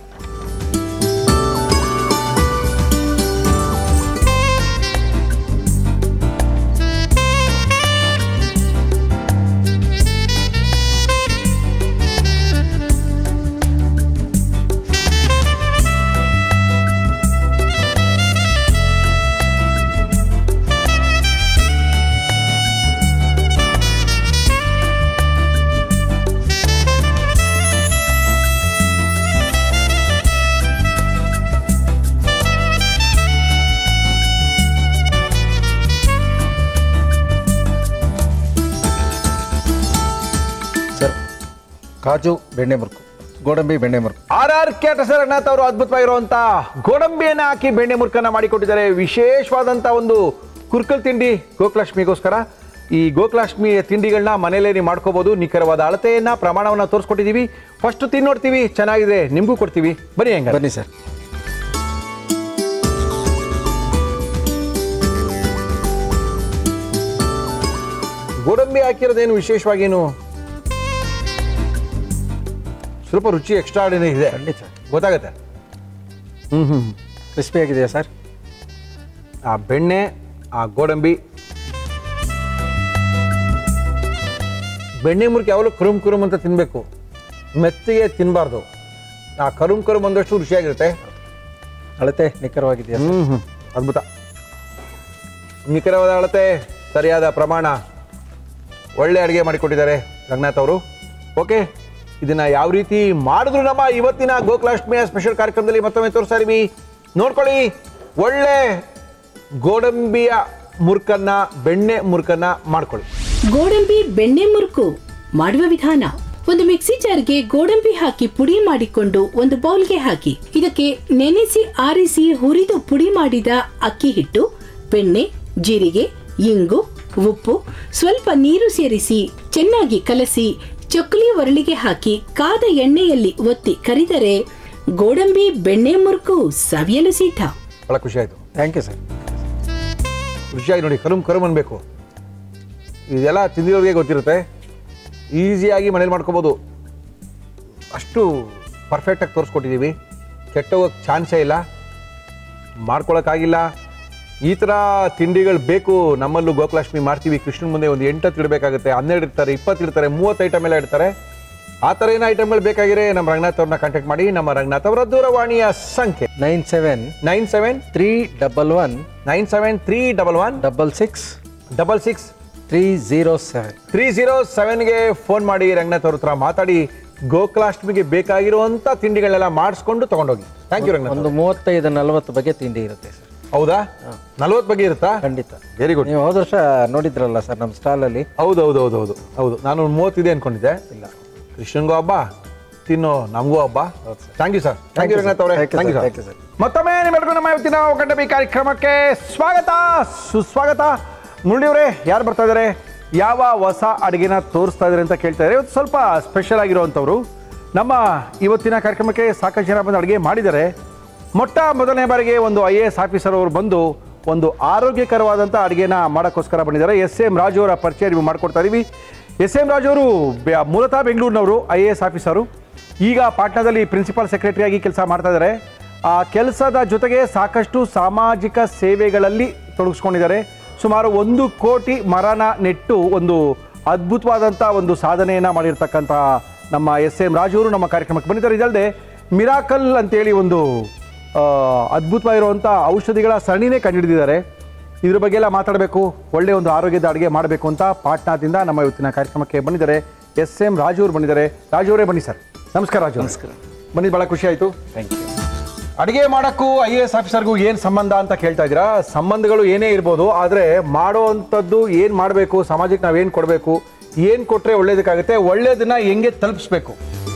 ಸರ್ ಕಾಜು ಬೆಣ್ಣೆ ಮುರುಕು ಗೋಡಂಬಿ ಬೆಣ್ಣೆ ಮುರುಕು ಆರ್ ಆರ್ ಕೆ ರಂಗನಾಥ್ ಅವರು ಅದ್ಭುತವಾಗಿರುವಂತ ಗೋಡಂಬಿಯನ್ನ ಹಾಕಿ ಬೆಣ್ಣೆ ಮುರ್ಕನ್ನ ಮಾಡಿಕೊಟ್ಟಿದ್ದಾರೆ ವಿಶೇಷವಾದಂತ ಒಂದು ಕುರ್ಕಲ್ ತಿಂಡಿ ಗೋಕುಲಾಷ್ಟಮಿಗೋಸ್ಕರ ಈ ಗೋಕುಲಾಷ್ಟಮಿ ತಿಂಡಿಗಳನ್ನ ಮನೇಲೇ ನೀವು ಮಾಡ್ಕೋಬಹುದು ನಿಖರವಾದ ಅಳತೆಯನ್ನ ಪ್ರಮಾಣವನ್ನ ತೋರಿಸ್ಕೊಟ್ಟಿದೀವಿ ಫಸ್ಟ್ ತಿನ್ನೋಡ್ತೀವಿ ಚೆನ್ನಾಗಿದೆ ನಿಮಗೂ ಕೊಡ್ತೀವಿ ಬನ್ನಿ ಹೆಂಗ ಬನ್ನಿ ಸರ್ ಗೋಡಂಬಿ ಹಾಕಿರೋದೇನು ವಿಶೇಷವಾಗೇನು ಸ್ವಲ್ಪ ರುಚಿ ಎಕ್ಸ್ಟ್ರಾ ಇದೆ ಖಂಡಿತ ಗೊತ್ತಾಗತ್ತೆ ಹ್ಮ್ ಹ್ಮ್ ಕ್ರಿಸ್ಪಿ ಆಗಿದೆಯಾ ಸರ್ ಆ ಬೆಣ್ಣೆ ಆ ಗೋಡಂಬಿ ಬೆಣ್ಣೆ ಮುರುಕು ಯಾವಾಗಲೂ ಕುರುಮ್ ಕುರುಮ್ ಅಂತ ತಿನ್ನಬೇಕು ಮೆತ್ತಿಗೆ ತಿನ್ನಬಾರ್ದು ಆ ಕರುಮ್ ಕರುಮ್ ಒಂದಷ್ಟು ರುಚಿಯಾಗಿರುತ್ತೆ ಅಳತೆ ನಿಖರವಾಗಿದೆಯಾ ಸರ್ ಹ್ಮ್ ಹ್ಮ್ ಅದ್ಭುತ ನಿಖರವಾದ ಅಳತೆ ಸರಿಯಾದ ಪ್ರಮಾಣ ಒಳ್ಳೆ ಅಡುಗೆ ಮಾಡಿಕೊಟ್ಟಿದ್ದಾರೆ ರಂಗನಾಥ್ ಅವರು ಓಕೆ ಇದನ್ನ ಯಾವ ರೀತಿ ಮಾಡಿದ್ರು ನಮ್ಮ ಇವತ್ತಿನ ಗೋಕುಲಾಷ್ಟಮಿಯ ಸ್ಪೆಷಲ್ ಕಾರ್ಯಕ್ರಮದಲ್ಲಿ ಮತ್ತೊಮ್ಮೆ ತೋರಿಸ್ತಾ ಇದೀವಿ ನೋಡ್ಕೊಳ್ಳಿ ಒಳ್ಳೆ ಗೋಡಂಬಿಯ ಮುರ್ಕನ್ನ ಬೆಣ್ಣೆ ಮುರ್ಕನ್ನ ಮಾಡ್ಕೊಳ್ಳಿ ಗೋಡಂಬಿ ಬೆಣ್ಣೆ ಮುರುಕು ಮಾಡುವ ವಿಧಾನ ಒಂದು ಮಿಕ್ಸಿ ಜಾರ್ಗೆ ಗೋಡಂಬಿ ಹಾಕಿ ಪುಡಿ ಮಾಡಿಕೊಂಡು ಒಂದು ಬೌಲ್ಗೆ ಹಾಕಿ ಇದಕ್ಕೆ ನೆನೆಸಿ ಆರಿಸಿ ಹುರಿದು ಪುಡಿ ಮಾಡಿದ ಅಕ್ಕಿ ಹಿಟ್ಟು ಬೆಣ್ಣೆ ಜೀರಿಗೆ ಇಂಗು ಉಪ್ಪು ಸ್ವಲ್ಪ ನೀರು ಸೇರಿಸಿ ಚೆನ್ನಾಗಿ ಕಲಸಿ ಚಕ್ಕಲಿ ಒರಳಿಗೆ ಹಾಕಿ ಕಾದ ಎಣ್ಣೆಯಲ್ಲಿ ಒತ್ತಿ ಕರಿದರೆ ಗೋಡಂಬಿ ಬೆಣ್ಣೆ ಮುರುಕು ಸವಿಯಲು ಸಿದ್ಧ ಬಹಳ ಖುಷಿ ಆಯ್ತು ಥ್ಯಾಂಕ್ ಯು ಸರ್ ರುಚಿಯಾಗಿ ನೋಡಿ ಕರುಮ್ ಕರುಮ್ ಅನ್ಬೇಕು ಇದೆಲ್ಲ ತಿಂದಿರೋರಿಗೆ ಗೊತ್ತಿರುತ್ತೆ ಈಸಿಯಾಗಿ ಮನೇಲಿ ಮಾಡ್ಕೋಬೋದು ಅಷ್ಟು ಪರ್ಫೆಕ್ಟಾಗಿ ತೋರಿಸ್ಕೊಟ್ಟಿದ್ದೀವಿ ಕೆಟ್ಟೋಗೋಕ್ಕೆ ಚಾನ್ಸೇ ಇಲ್ಲ ಮಾಡ್ಕೊಳಕ್ಕಾಗಿಲ್ಲ ಈ ಥರ ತಿಂಡಿಗಳು ಬೇಕು ನಮ್ಮಲ್ಲೂ ಗೋಕುಲಾಷ್ಟಮಿ ಮಾಡ್ತೀವಿ ಕೃಷ್ಣನ ಮುಂದೆ ಒಂದು ಎಂಟತ್ತು ಇಡಬೇಕಾಗುತ್ತೆ ಹನ್ನೆರಡು ಇರ್ತಾರೆ ಇಪ್ಪತ್ತು ಇರ್ತಾರೆ ಮೂವತ್ತು ಐಟಮ್ ಎಲ್ಲ ಇಡ್ತಾರೆ ಆ ಥರ ಏನೋ ಐಟಮ್ಗಳು ಬೇಕಾಗಿದ್ರೆ ನಮ್ಮ ರಂಗನಾಥ್ ಅವ್ರನ್ನ ಕಾಂಟ್ಯಾಕ್ಟ್ ಮಾಡಿ ನಮ್ಮ ರಂಗನಾಥ್ ಅವರ ದೂರವಾಣಿಯ ಸಂಖ್ಯೆ nine seven nine seven three double one nine seven three double one double six double six three zero seven three zero ಸೆವೆನ್ಗೆ ಫೋನ್ ಮಾಡಿ ರಂಗನಾಥ್ ಅವ್ರ ಹತ್ರ ಮಾತಾಡಿ ಗೋಕುಲಾಷ್ಟಮಿಗೆ ಬೇಕಾಗಿರುವಂತ ತಿಂಡಿಗಳನ್ನೆಲ್ಲ ಮಾಡಿಸ್ಕೊಂಡು ತಗೊಂಡೋಗಿ ಥ್ಯಾಂಕ್ ಯು ರಂಗನಾಥ್ ಒಂದು ಮೂವತ್ತೈದು ನಲವತ್ತು ಬಗೆ ತಿಂಡಿ ಇರುತ್ತೆ ಸರ್ ಹೌದಾ ನಲ್ವತ್ತು ಬಗ್ಗೆ ಇರುತ್ತಾ ಖಂಡಿತ ವೆರಿ ಗುಡ್ ನೀವು ಹೋದ ವರ್ಷ ನೋಡಿದ್ರಲ್ಲ ಸರ್ ನಮ್ಮ ಸ್ಟಾಲಲ್ಲಿ ಹೌದು ಹೌದು ಹೌದು ಹೌದು ಹೌದು ನಾನು ಒಂದು ಮೂವತ್ತಿದೆ ಅನ್ಕೊಂಡಿದ್ದೆ ಇಲ್ಲ ಕೃಷ್ಣನ್ಗೂ ಹಬ್ಬ ತಿನ್ನೋ ನಮಗೂ ಹಬ್ಬ thank you sir thank you Ranganath ಅವರೇ Thank you, thank you sir. Thank you, sir sir. ಮತ್ತೊಮ್ಮೆ ನಿಮ್ಮೆಲ್ಲರಿಗೂ ನಮ್ಮ ಇವತ್ತಿನ ಒಕ್ಕಂಡಬಿ ಕಾರ್ಯಕ್ರಮಕ್ಕೆ ಸ್ವಾಗತ ಸುಸ್ವಾಗತ ಮುರಳಿಯವರೇ ಯಾರು ಬರ್ತಾ ಇದ್ದಾರೆ ಯಾವ ಹೊಸ ಅಡುಗೆನ ತೋರಿಸ್ತಾ ಇದ್ದಾರೆ ಅಂತ ಕೇಳ್ತಾ ಇದ್ದಾರೆ ಇವತ್ತು ಸ್ವಲ್ಪ ಸ್ಪೆಷಲ್ ಆಗಿರುವಂಥವ್ರು ನಮ್ಮ ಇವತ್ತಿನ ಕಾರ್ಯಕ್ರಮಕ್ಕೆ ಸಾಕಷ್ಟು ಜನ ಬಂದು ಅಡುಗೆ ಮಾಡಿದ್ದಾರೆ ಮೊಟ್ಟ ಮೊದಲನೇ ಬಾರಿಗೆ ಒಂದು ಐ ಎ ಎಸ್ ಆಫೀಸರ್ ಅವರು ಬಂದು ಒಂದು ಆರೋಗ್ಯಕರವಾದಂಥ ಅಡುಗೆನ ಮಾಡೋಕ್ಕೋಸ್ಕರ ಬಂದಿದ್ದಾರೆ ಎಸ್ ಎಂ ರಾಜು ಅವರ ಪರಿಚಯ ನೀವು ಮಾಡ್ಕೊಡ್ತಾ ಇದೀವಿ ಎಸ್ ಎಂ ರಾಜು ಅವರು ಬೆ- ಮೂಲತಃ ಬೆಂಗಳೂರಿನವರು ಐ ಎ ಎಸ್ ಆಫೀಸರು ಈಗ ಪಾಟ್ನಾದಲ್ಲಿ ಪ್ರಿನ್ಸಿಪಾಲ್ ಸೆಕ್ರೆಟರಿಯಾಗಿ ಕೆಲಸ ಮಾಡ್ತಾ ಇದ್ದಾರೆ ಆ ಕೆಲಸದ ಜೊತೆಗೆ ಸಾಕಷ್ಟು ಸಾಮಾಜಿಕ ಸೇವೆಗಳಲ್ಲಿ ತೊಡಗಿಸ್ಕೊಂಡಿದ್ದಾರೆ ಸುಮಾರು ಒಂದು ಕೋಟಿ ಮರನ ನೆಟ್ಟು ಒಂದು ಅದ್ಭುತವಾದಂಥ ಒಂದು ಸಾಧನೆಯನ್ನು ಮಾಡಿರ್ತಕ್ಕಂಥ ನಮ್ಮ ಎಸ್ ಎಂ ರಾಜೂರು ನಮ್ಮ ಕಾರ್ಯಕ್ರಮಕ್ಕೆ ಬಂದಿದ್ದಾರೆ ಇದಲ್ಲದೆ ಮಿರಾಕಲ್ ಅಂತೇಳಿ ಒಂದು ಆ, ಅದ್ಭುತವಾಗಿರುವಂಥ ಔಷಧಿಗಳ ಸರಣಿನೇ ಕಂಡುಹಿಡಿದಿದ್ದಾರೆ ಇದ್ರ ಬಗ್ಗೆ ಎಲ್ಲ ಮಾತಾಡಬೇಕು ಒಳ್ಳೆಯ ಒಂದು ಆರೋಗ್ಯದ ಅಡುಗೆ ಮಾಡಬೇಕು ಅಂತ ಪಾಟ್ನಾದಿಂದ ನಮ್ಮ ಇವತ್ತಿನ ಕಾರ್ಯಕ್ರಮಕ್ಕೆ ಬಂದಿದ್ದಾರೆ ಎಸ್ ಎಂ ರಾಜೂರು ಬಂದಿದ್ದಾರೆ ರಾಜು ಅವರೇ ಬನ್ನಿ ಸರ್ ನಮಸ್ಕಾರ ರಾಜು ನಮಸ್ಕಾರ ಬಂದಿದ್ದು ಭಾಳ ಖುಷಿ ಆಯಿತು ಥ್ಯಾಂಕ್ ಯು ಅಡಿಗೆ ಮಾಡಕ್ಕೂ ಐ ಎ ಎಸ್ ಆಫೀಸರ್ಗೂ ಏನು ಸಂಬಂಧ ಅಂತ ಕೇಳ್ತಾ ಇದ್ದೀರಾ ಸಂಬಂಧಗಳು ಏನೇ ಇರ್ಬೋದು ಆದರೆ ಮಾಡೋವಂಥದ್ದು ಏನು ಮಾಡಬೇಕು ಸಮಾಜಕ್ಕೆ ನಾವೇನು ಕೊಡಬೇಕು ಏನು ಕೊಟ್ಟರೆ ಒಳ್ಳೇದಕ್ಕಾಗುತ್ತೆ ಒಳ್ಳೇದನ್ನ ಹೆಂಗೆ ತಲುಪಿಸ್ಬೇಕು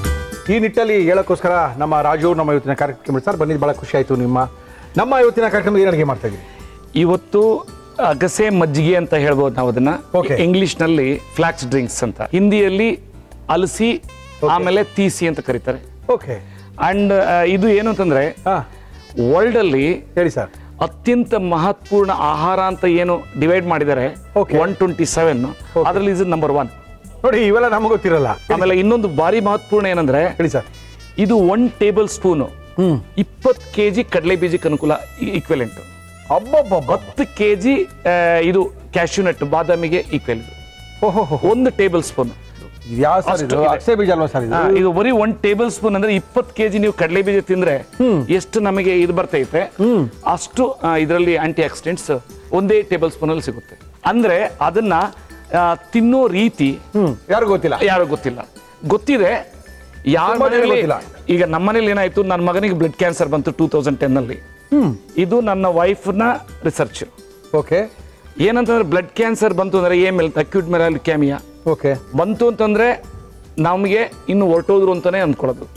ಈ ನಿಟ್ಟಲ್ಲಿ ಹೇಳೋಕ್ಕೋಸ್ಕರ ನಮ್ಮ ರಾಜು ನಮ್ಮ ಇವತ್ತಿನ ಕಾರ್ಯಕ್ರಮ ಸರ್ ಬಂದಿದ್ದು ಭಾಳ ಖುಷಿ ಆಯಿತು ನಿಮ್ಮ ನಮ್ಮ ಇವತ್ತಿನ ಕಾರ್ಯಕ್ರಮ ಏನು ಅಡುಗೆ ಮಾಡ್ತಾ ಇದ್ದೀವಿ ಇವತ್ತು ಅಗಸೆ ಮಜ್ಜಿಗೆ ಅಂತ ಹೇಳ್ಬೋದು ನಾವು ಅದನ್ನ Okay. ಇಂಗ್ಲಿಷ್ ನಲ್ಲಿ ಫ್ಲಾಕ್ಸ್ ಡ್ರಿಂಕ್ಸ್ ಅಂತ ಹಿಂದಿಯಲ್ಲಿ ಅಲಸಿ ಆಮೇಲೆ ತೀಸಿ ಅಂತ ಕರೀತಾರೆ ಓಕೆ ಅಂಡ್ ಇದು ಏನು ಅಂತಂದ್ರೆ ಹಾಂ ವರ್ಲ್ಡ್ ಅಲ್ಲಿ ಹೇಳಿ ಸರ್ ಅತ್ಯಂತ ಮಹತ್ವಪೂರ್ಣ ಆಹಾರ ಅಂತ ಏನು ಡಿವೈಡ್ ಮಾಡಿದ್ದಾರೆ Okay. ಒನ್ ಟ್ವೆಂಟಿ ಸೆವೆನ್ ಅದರಲ್ಲಿ ಇದು ನಂಬರ್ ಒನ್ ನೋಡಿ ಇವೆಲ್ಲ ನಮಗೆ ಗೊತ್ತಿರಲ್ಲ ಆಮೇಲೆ ಇನ್ನೊಂದು ಭಾರಿ ಮಹತ್ವಪೂರ್ಣ ಏನಂದ್ರೆ ಹೇಳಿ ಸರ್ ಇದು ಒನ್ ಟೇಬಲ್ ಸ್ಪೂನು ಇಪ್ಪತ್ತು ಕೆ ಜಿ ಕಡಲೆ ಬೀಜಕ್ಕೆ ಅನುಕೂಲ ಈಕ್ವೆಲೆಂಟ್ ಅಬ್ಬಬ್ಬಬ್ಬ ಹತ್ತು ಕೆ ಜಿ ಇದು ಕ್ಯಾಶ್ಯೂ ನಟ್ ಬಾದಾಮಿಗೆ ಈಕ್ವಲ್ ಇದು ಓಹೋ ಒಂದು ಟೇಬಲ್ ಸ್ಪೂನ್ ಇದು ಯಾವ ಸರ್ ಇದು ಅಷ್ಟು ಇದೆ. ಅಕ್ಷಯ ಬೀಜ ಅಲ್ವಾ ಸರ್ ಇದು ಇದು ಬರೀ ಒನ್ ಟೇಬಲ್ ಸ್ಪೂನ್ ಅಂದ್ರೆ ಇಪ್ಪತ್ತು ಕೆ ಜಿ ನೀವು ಕಡಲೆ ಬೀಜ ತಿಂದ್ರೆ ಎಷ್ಟು ನಮಗೆ ಇದು ಬರ್ತೈತೆ ಅಷ್ಟು ಇದರಲ್ಲಿ ಆಂಟಿ ಆಕ್ಸಿಡೆಂಟ್ಸ್ ಒಂದೇ ಟೇಬಲ್ ಸ್ಪೂನ್ ಅಲ್ಲಿ ಸಿಗುತ್ತೆ ಅಂದ್ರೆ ಅದನ್ನ ಆ, ತಿನ್ನೋ ರೀತಿ ಹ್ಮ್ ಯಾರಿಗೂ ಗೊತ್ತಿಲ್ಲ ಯಾರು ಗೊತ್ತಿಲ್ಲ ಗೊತ್ತಿದೆ ಯಾರ ತುಂಬಾ ಜನಕ್ಕೆ ಮನೆಯಲ್ಲಿ ಗೊತ್ತಿಲ್ಲ. ಈಗ ನಮ್ಮ ಮನೇಲಿ ಏನಾಯ್ತು ನನ್ನ ಮಗನಿಗೆ ಬ್ಲಡ್ ಕ್ಯಾನ್ಸರ್ ಬಂತು ಟೂ ತೌಸಂಡ್ ಟೆನ್ ಅಲ್ಲಿ ಇದು ನನ್ನ ವೈಫ್ನ ರಿಸರ್ಚ್ ಓಕೆ ಏನಂತಂದ್ರೆ ಬ್ಲಡ್ ಕ್ಯಾನ್ಸರ್ ಬಂತು ಅಂದ್ರೆ ಏನ್ ಮೇಲೆ ಅಕ್ಯೂಟ್ ಮೆರಾಲ್ ಕ್ಯಾಮಿಯಾ ಓಕೆ ಬಂತು ಅಂತಂದ್ರೆ ನಮಗೆ ಇನ್ನು ಹೊರಟೋದ್ರು ಅಂತಾನೆ ಅನ್ಕೊಳ್ಳೋದು